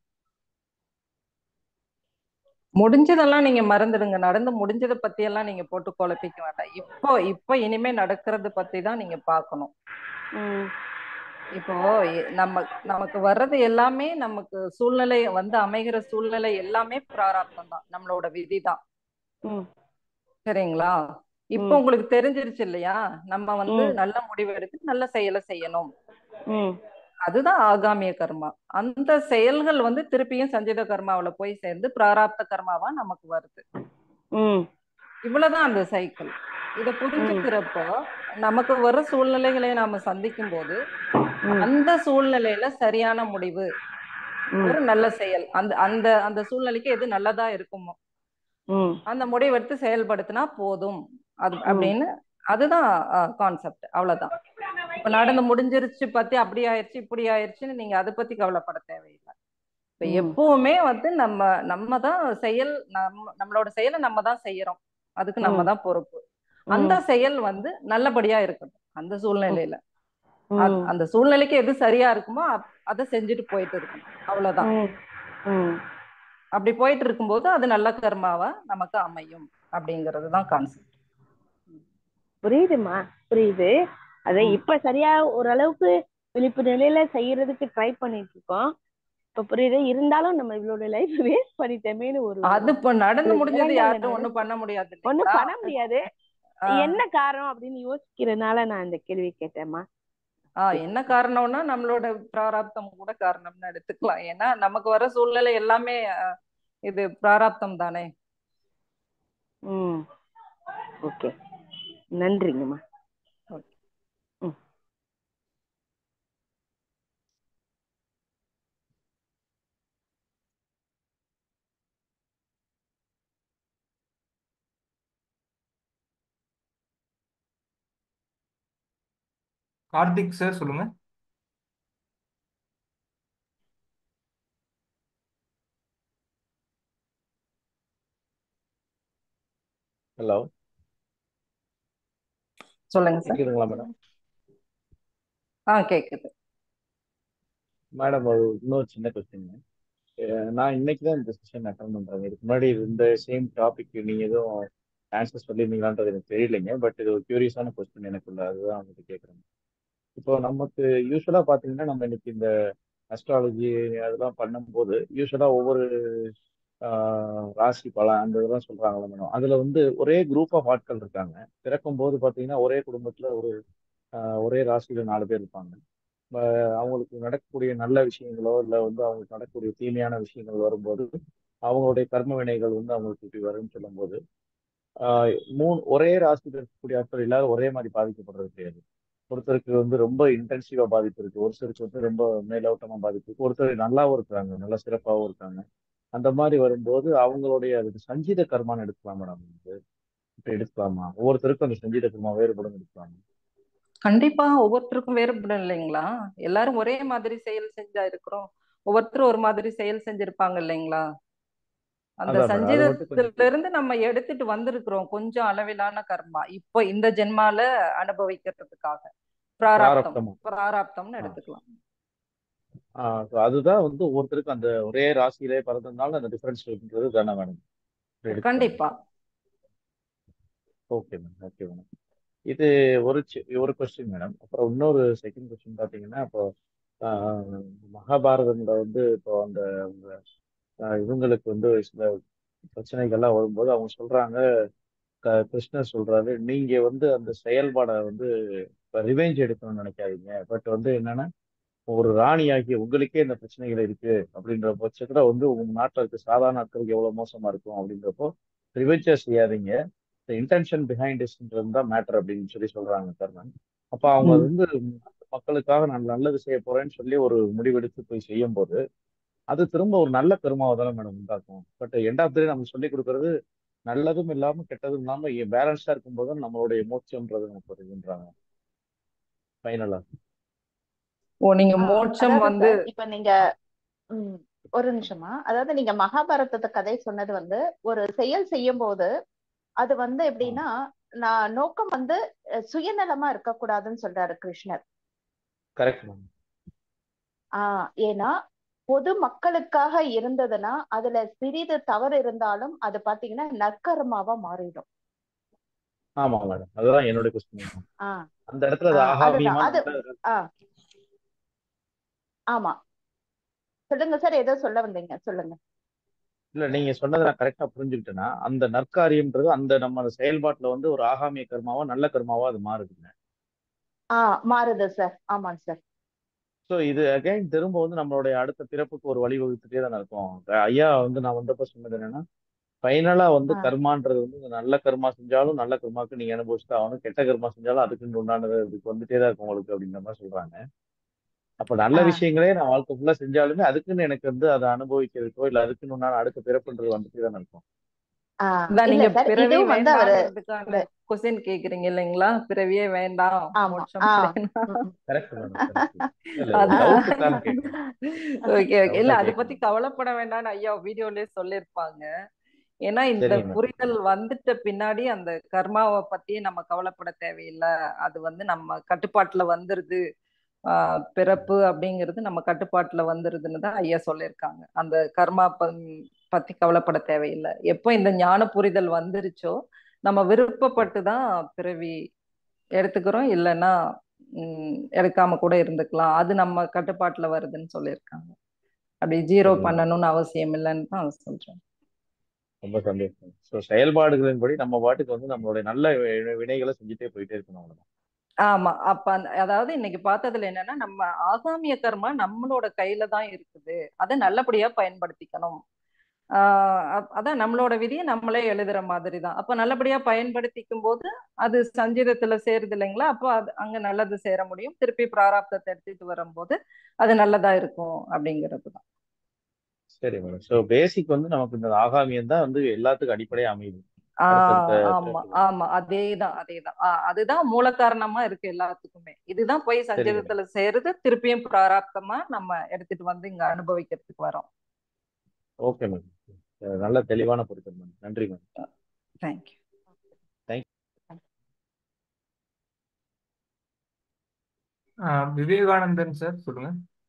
முடிஞ்சதெல்லாம் நீங்க மறந்துடுங்க நடந்து முடிஞ்சதை பத்தி எல்லாம் நீங்க போட்டு குழப்பிக்க வேண்டாம் இப்போ இப்போ இனிமே நடக்கிறத பத்தி தான் நீங்க பார்க்கணும் உம் இப்போ எ- நம்ம நமக்கு வர்றது எல்லாமே நமக்கு சூழ்நிலை வந்து அமைகிற சூழ்நிலை எல்லாமே பிராராப்தம் தான் நம்மளோட விதி தான் உம் சரிங்களா இப்போ ம் உங்களுக்கு தெரிஞ்சிருச்சு இல்லையா நம்ம வந்து ம் நல்ல முடிவு எடுத்து நல்ல செயலை செய்யணும் ம் அதுதான் ஆகாமிய கர்மா அந்த செயல்கள் வந்து திருப்பியும் சஞ்சித கர்மாவுல போய் சேர்ந்து பிராராப்த கர்மாவா நமக்கு வருது ம் இவ்வளவுதான் அந்த சைக்கிள் இத ம் புரிஞ்சுக்கிறப்போ நமக்கு வர சூழ்நிலைகளை நாம சந்திக்கும் போது ம் அந்த சூழ்நிலையில சரியான முடிவு ம் ஒரு நல்ல செயல் அந்த அந்த அந்த சூழ்நிலைக்கு எது நல்லதா இருக்குமோ ம் அந்த முடிவெடுத்து செயல்படுத்தினா போதும் அது ம் அப்படின்னு அதுதான் கான்செப்ட் அவ்வளவுதான் இப்ப நடந்து முடிஞ்சிருச்சு பத்தி அப்படி ஆயிடுச்சு இப்படி ஆயிடுச்சுன்னு நீங்க அதை பத்தி கவலைப்பட தேவையில்லை இப்ப ம் எப்பவுமே வந்து நம்ம நம்ம தான் செயல் நம்ம நம்மளோட செயலை நம்ம தான் செய்யறோம் அதுக்கு நம்ம ம் தான் பொறுப்பு அந்த ம் செயல் வந்து நல்லபடியா இருக்கட்டும் அந்த ம் சூழ்நிலையில அத்- ம் அந்த சூழ்நிலைக்கு எது சரியா இருக்குமோ அப்- அதை செஞ்சுட்டு போயிட்டு இருக்கணும் அவ்வளவுதான் ம் ம் அப்படி போயிட்டு இருக்கும்போது அது நல்ல கர்மாவா நமக்கு அமையும் அப்படிங்கிறது தான் கான்செப்ட் புரியுதுமா புரியுது அதை ம் இப்ப சரியா ஓரளவுக்கு விழிப்பு நிலையில செய்யறதுக்கு ட்ரை பண்ணிட்டு இருக்கோம் இப்ப புரியுது இருந்தாலும் நம்ம இவளோட லைஃப் வேஸ்ட் பண்ணிட்டோமேன்னு ஒரு அது இப்ப நடந்து ஒரு முடிஞ்சது இடங்கள்ல யாரும் நான் ஒண்ணும் பண்ண முடியாது ஒண்ணும் இல்லைங்களா பண்ண முடியாது ஆஹ் என்ன காரணம் அப்படின்னு யோசிக்கிறதுனால நான் இந்த கேள்வி கேட்டேம்மா ஆஹ் என்ன காரணம்னா நம்மளோட பிராராப்தம் கூட காரணம்னு எடுத்துக்கலாம் ஏன்னா நமக்கு வர சூழ்நிலை எல்லாமே ஆஹ் இது பிராராப்தம் தானே ம் ஓகே நன்றிங்கம்மா ஓகே ம் கார்த்திக் சார் சொல்லுங்க ஹலோ சொல்லுங்க சார் கேக்குதுங்களா மேடம் ஆ கேக்குது மேடம் ஒரு இன்னொரு சின்ன கொஸ்டின் நான் இன்னைக்கு தான் இந்த செஷன் அட்டன் பண்றேன் இதுக்கு முன்னாடி இந்த சேம் டாபிக் நீங்க எதுவும் ஆன்சர் சொல்லியிருந்தீங்களான்றது எனக்கு தெரியலைங்க பட் இது ஒரு கியூரியஸான கொஸ்டின் எனக்குள்ள அதுதான் உங்களுக்கு கேட்குறேன் இப்போ நமக்கு யூஸ்வலா பாத்தீங்கன்னா நம்ம இன்னைக்கு இந்த அஸ்ட்ராலஜி அதெல்லாம் பண்ணும்போது யூஸ்வலா ஒவ்வொரு ஆஹ், ராசி பலன் அந்த இதெல்லாம் சொல்றாங்களே மேடம் அதுல வந்து ஒரே குரூப் ஆஃப் ஆட்கள் இருக்காங்க பிறக்கும் போது பாத்தீங்கன்னா ஒரே குடும்பத்துல ஒரு ஆஹ், ஒரே ராசியில நாலு பேர் இருப்பாங்க ஆஹ், அவங்களுக்கு நடக்கக்கூடிய நல்ல விஷயங்களோ இல்லை வந்து அவங்களுக்கு நடக்கக்கூடிய தீமையான விஷயங்கள் வரும்போது அவங்களுடைய கர்ம வினைகள் வந்து அவங்களுக்கு இப்படி வரும்னு சொல்லும்போது ஆஹ், மூணு ஒரே ராசியில் இருக்கக்கூடிய ஆட்கள் எல்லாரும் ஒரே மாதிரி பாதிக்கப்படுறது கிடையாது ஒருத்தருக்கு வந்து ரொம்ப இன்டென்சிவா பாதிப்பு இருக்கு ஒரு சிலருக்கு வந்து ரொம்ப மேலோட்டமா பாதிப்பு இருக்கு ஒருத்தர் நல்லாவும் இருக்காங்க நல்லா சிறப்பாகவும் இருக்காங்க அந்த மாதிரி வரும்போது அவங்களுடைய அதுக்கு சஞ்சீத கர்மான்னு எடுக்கலாம் மேடம் வந்து இப்ப எடுக்கலாமா ஒவ்வொருத்தருக்கும் அந்த சஞ்சீத கர்மா வேறுபடும் எடுக்கலாமா கண்டிப்பா ஒவ்வொருத்தருக்கும் வேறுபடும் இல்லைங்களா எல்லாரும் ஒரே மாதிரி செயல் செஞ்சா இருக்கிறோம் ஒவ்வொருத்தரும் ஒரு மாதிரி செயல் செஞ்சிருப்பாங்க இல்லைங்களா அந்த அதான் மேடம் அது மட்டும் கொஞ்சம் சஞ்சீதத்துல இருந்து நம்ம எடுத்துட்டு வந்திருக்கிறோம் கொஞ்சம் அளவிலான கர்மா இப்போ இந்த ஜென்மால அனுபவிக்கிறதுக்காக பிராராப்தம் பிராரப்தமா பிராராப்தம்னு ஆ எடுத்துக்கலாம் ஆ so அதுதான் வந்து ஒவ்வொருத்தருக்கும் அந்த ஒரே ராசியிலே பிறந்ததுனால அந்த டிஃபரன்ஸ் இருக்குன்றது தானே மேடம் எடுக்கலாம் கண்டிப்பா ஓகே மேடம் ஓகே மேடம் இது ஒரு சி- ஒரு கொஸ்டின் மேடம் அப்புறம் இன்னொரு செகண்ட் கொஸ்டின் பார்த்தீங்கன்னா இப்போ ஆஹ், மகாபாரதம்ல வந்து இப்போ அந்த அவங்க, ஆஹ், இவங்களுக்கு வந்து சில பிரச்சனைகள்லாம் வரும்போது அவங்க சொல்றாங்க க- கிருஷ்ணர் சொல்றாரு நீங்க வந்து அந்த செயல்பாடை வந்து ரிவெஞ்ச் எடுக்கணும்னு நினைக்காதீங்க பட் வந்து என்னன்னா ஒரு ராணியாகிய உங்களுக்கே இந்த பிரச்சனைகள் இருக்கு அப்படின்ற பட்சத்துல வந்து உங்க நாட்டில் இருக்க சாதாரண ஆட்களுக்கு எவ்வளவு மோசமா இருக்கும் அப்படின்றப்போ ரிவெஞ்சா செய்யாதீங்க இன்டென்ஷன் பிஹைண்ட் இஸ்ன்றது தான் மேட்டர் அப்படின்னு சொல்லி சொல்றாங்க கர்ணன் அப்ப அவங்க அது ம். வந்து மக்களுக்காக நான் நல்லது செய்ய போறேன்னு சொல்லி ஒரு முடிவெடுத்து போய் செய்யும் போது அது திரும்ப ஒரு நல்ல கருமாவை தானே மேடம் உண்டாக்கும் பட் எண்ட் ஆஃப் டே நமக்கு சொல்லி கொடுக்கறது நல்லதும் இல்லாம கெட்டதும் இல்லாம பேலன்ஸா இருக்கும்போது தான் நம்மளுடைய மோட்சம்ன்றது நமக்கு வருதுன்றாங்க ஃபைனலா ஓ நீங்க ஆஹ் மோட்சம் அதாவது வந்து சார் இப்ப நீங்க ம், ஒரு நிமிஷமா அதாவது நீங்க மகாபாரதத்தை கதை சொன்னது வந்து ஒரு செயல் செய்யும் போது அது வந்து எப்படின்னா நான் நோக்கம் வந்து அஹ், சுயநலமா இருக்கக்கூடாதுன்னு சொல்றாரு கிருஷ்ணர் கரெக்ட் மேம் ஆஹ் ஏன்னா பொது மக்களுக்காக இருந்ததுன்னா அதுல சிறிது தவறு இருந்தாலும் அது பாத்தீங்கன்னா நற்கர்மாவா மாறிடும் ஆமா மேடம் அதுதான் என்னோட கொஸ்டின் ஆஹ் அந்த இடத்துல அது ஆஹ் ஆகாமியமா அதுதான் அது நல்ல ஆஹ் ஆமா சொல்லுங்க சார் ஏதோ சொல்ல வந்தீங்க சொல்லுங்க இல்ல நீங்க சொன்னதை நான் கரெக்டா புரிஞ்சுக்கிட்டேன்னா அந்த நற்காரியம்ன்றது அந்த நம்ம அந்த செயல்பாட்டுல வந்து ஒரு ஆகாமிய கர்மாவா நல்ல கர்மாவா அது மாறுதுங்க ஆஹ் மாறுது சார் ஆமாங்க சார் ஸோ இது அகைன் திரும்ப வந்து நம்மளுடைய அடுத்த பிறப்புக்கு ஒரு வழிவகுத்துட்டே தான் இருக்கும் ஐயா வந்து நான் வந்தப்ப சொன்னது என்னன்னா ஃபைனலா வந்து ஆ. கர்மான்றது வந்து இந்த நல்ல கர்மா செஞ்சாலும் நல்ல கர்மாக்கு நீங்க அனுபவிச்சு தான் ஆகணும் கெட்ட கர்மா செஞ்சாலும் அதுக்கு உண்டானது இதுக்கு வந்துட்டே தான் இருக்கும் உங்களுக்கு அப்படிங்கிற மாதிரி சொல்றாங்க அப்ப நல்ல ஆ. விஷயங்களே நான் வாழ்க்கை ஃபுல்லா செஞ்சாலுமே அதுக்குன்னு எனக்கு வந்து அதை அனுபவிக்கிறதுக்கோ இல்ல அதுக்குன்னு உண்டான அடுத்த பிறப்புன்றது வந்துட்டே தான் இருக்கும் ஆஹ் அதான் இல்ல நீங்க சார் பிறவி இதுவும் வந்து அவரு வேண்டாங்கிறதுக்கான கொஸ்டின் கேக்குறீங்க இல்லைங்களா பிறவியே வேண்டாம் ஆமா மோட்சம் ஆ வேண்டாம் ம், ம். கரெக்ட் மேடம் கரெக்ட் இல்ல ஒரு அதான் டவுட்டுக்காக கேட்கறேன் ஓகே ஓகே இல்ல டவுட்டா அதை பத்தி கேட்கறேன் கவலைப்பட வேண்டாம்னு ஐயா வீடியோலயே சொல்லியிருப்பாங்க ஏன்னா இந்த சரிங்க மேடம் புரிதல் வந்துட்ட பின்னாடி அந்த கர்மாவை பத்தி நம்ம கவலைப்பட தேவையில்லை அது வந்து நம்ம கட்டுப்பாட்டுல வந்துருது ஆஹ் பிறப்பு அப்படிங்கிறது நம்ம கட்டுப்பாட்டுல வந்துருதுன்னு தான் ஐயா சொல்லியிருக்காங்க அந்த கர்மா ப- பத்தி கவலைப்பட தேவையில்லை எப்போ இந்த ஞான புரிதல் வந்துருச்சோ நம்ம விருப்பப்பட்டு தான் பிறவி எடுத்துக்கிறோம் இல்லைன்னா உம் எடுக்காம கூட இருந்துக்கலாம் அது நம்ம கட்டுப்பாட்டுல வருதுன்னு சொல்லியிருக்காங்க அப்படி ஜீரோ சரிங்க மேடம் பண்ணணும்னு அவசியம் இல்லைன்னு தான் சொல்றேன் ரொம்ப சந்தோஷம் ஸோ செயல்பாடுகளின்படி நம்ம பாட்டுக்கு வந்து நம்மளுடைய நல்ல வி- வினைகளை செஞ்சுட்டே போயிட்டே இருக்கணும் அவ்வளவுதான் ஆமா அப்ப அந்த அதாவது இன்னைக்கு பார்த்ததுல என்னன்னா நம்ம ஆகாமிய கர்மா நம்மளோட கையில தான் இருக்குது அதை நல்லபடியா பயன்படுத்திக்கணும் ஆஹ் அப்- அதான் நம்மளோட விதியை நம்மளே எழுதுற மாதிரி தான் அப்ப நல்லபடியா பயன்படுத்திக்கும் போது அது சஞ்சீதத்துல சேருது இல்லைங்களா அப்போ அது அங்க நல்லது சேர முடியும் திருப்பி பிராராப்தத்தை எடுத்துட்டு வரும்போது அது நல்லதா இருக்கும் அப்படிங்கிறது தான் சரி மேடம் ஸோ பேசிக் வந்து நமக்கு இந்த ஆகாமியம் தான் வந்து எல்லாத்துக்கும் அடிப்படையா அமையுது ஆஹ் அடுத்தடுத்த ஆமா பிறப்புகள் ஆமா அதேதான் அதேதான் ஆஹ் அதுதான் மூல காரணமா இருக்கு எல்லாத்துக்குமே இதுதான் போய் சரிங்க மேடம் சஞ்சீதத்துல சேருது திருப்பியும் பிராராப்தமா நம்ம எடுத்துட்டு வந்து இங்க அனுபவிக்கிறதுக்கு வரோம் ஓகே மேடம் நல்ல தெளிவான பொருத்தம் மேடம் நன்றி madam thank you thank ah Vivekanandan sir சொல்லுங்க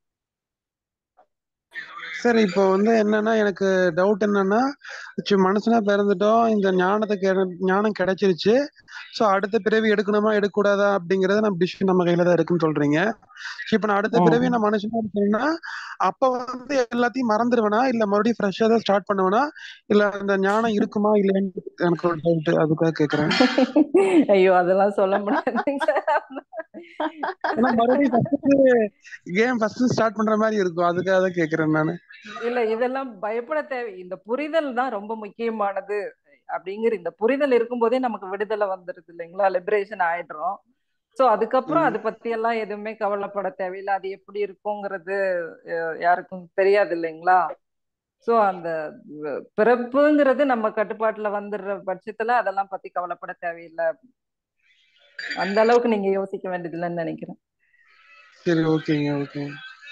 சார் இப்போ வந்து என்னன்னா எனக்கு டவுட் என்னன்னா சி- மனுஷனா பிறந்துட்டோம் இந்த ஞானத்தை கெ- ஞானம் கிடைச்சிருச்சு ஸோ அடுத்த பிறவி எடுக்கணுமா எடுக்கக்கூடாதா அப்படிங்கறது நம்ம டிசிஷன் நம்ம கையில தான் இருக்குன்னு சொல்றீங்க இப்போ நான் அடுத்த பிறவி நான் மனுஷனா இருக்கேன்னா அப்ப வந்து எல்லாத்தையும் மறந்துடுவேனா இல்ல மறுபடியும் ஃப்ரெஷ்ஷா தான் ஸ்டார்ட் பண்ணுவேனா இல்ல அந்த ஞானம் இருக்குமா இல்லையான்னு எனக்கு ஒரு டவுட் அதுக்காக கேக்குறேன் ஐயோ அதெல்லாம் சொல்ல முடியாதுங்க ஏன்னா மறுபடியும் ஃபர்ஸ்ட் கேம் ஃபர்ஸ்ட் ஸ்டார்ட் பண்ற மாதிரி இருக்கும் அதுக்காக தான் கேக்குறேன் நானு இல்ல இதெல்லாம் பயப்பட தேவை இந்த புரிதல் தான் ரொம்ப முக்கியமானது அப்படிங்கிற இந்த புரிதல் இருக்கும்போதே நமக்கு விடுதலை வந்துருது இல்லைங்களா லிபரேஷன் ஆயிடுறோம் சோ அதுக்கப்புறம் ம். அதை பத்தி எல்லாம் எதுவுமே கவலைப்பட தேவையில்லை அது எப்படி இருக்குங்கிறது அஹ், யாருக்கும் தெரியாது இல்லைங்களா சோ அந்த வ- பிறப்புங்கிறது நம்ம கட்டுப்பாட்டுல வந்துடுற பட்சத்துல அதெல்லாம் பத்தி கவலைப்பட தேவையில்லை அந்த அளவுக்கு நீங்க யோசிக்க வேண்டியதில்லைன்னு நினைக்கிறேன் சரி ஓகேங்க ஓகேங்க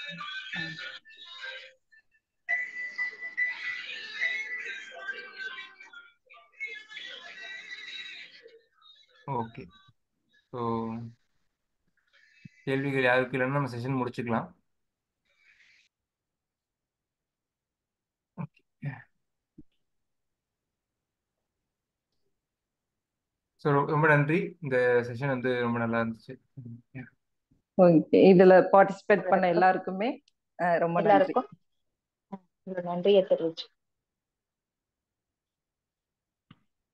ஓகே ஸோ கேள்விகள் யாருக்கு இல்லைன்னா நம்ம செஷன் முடிச்சுக்கலாம் ஸோ ரொம்ப நன்றி இந்த செஷன் வந்து ரொம்ப நல்லா இருந்துச்சு ஓகே இதுல பார்ட்டிசிபேட் பண்ண எல்லாருக்குமே அஹ், ரொம்ப நன்றி எல்லாருக்கும் நன்றியை தெரிவிச்சு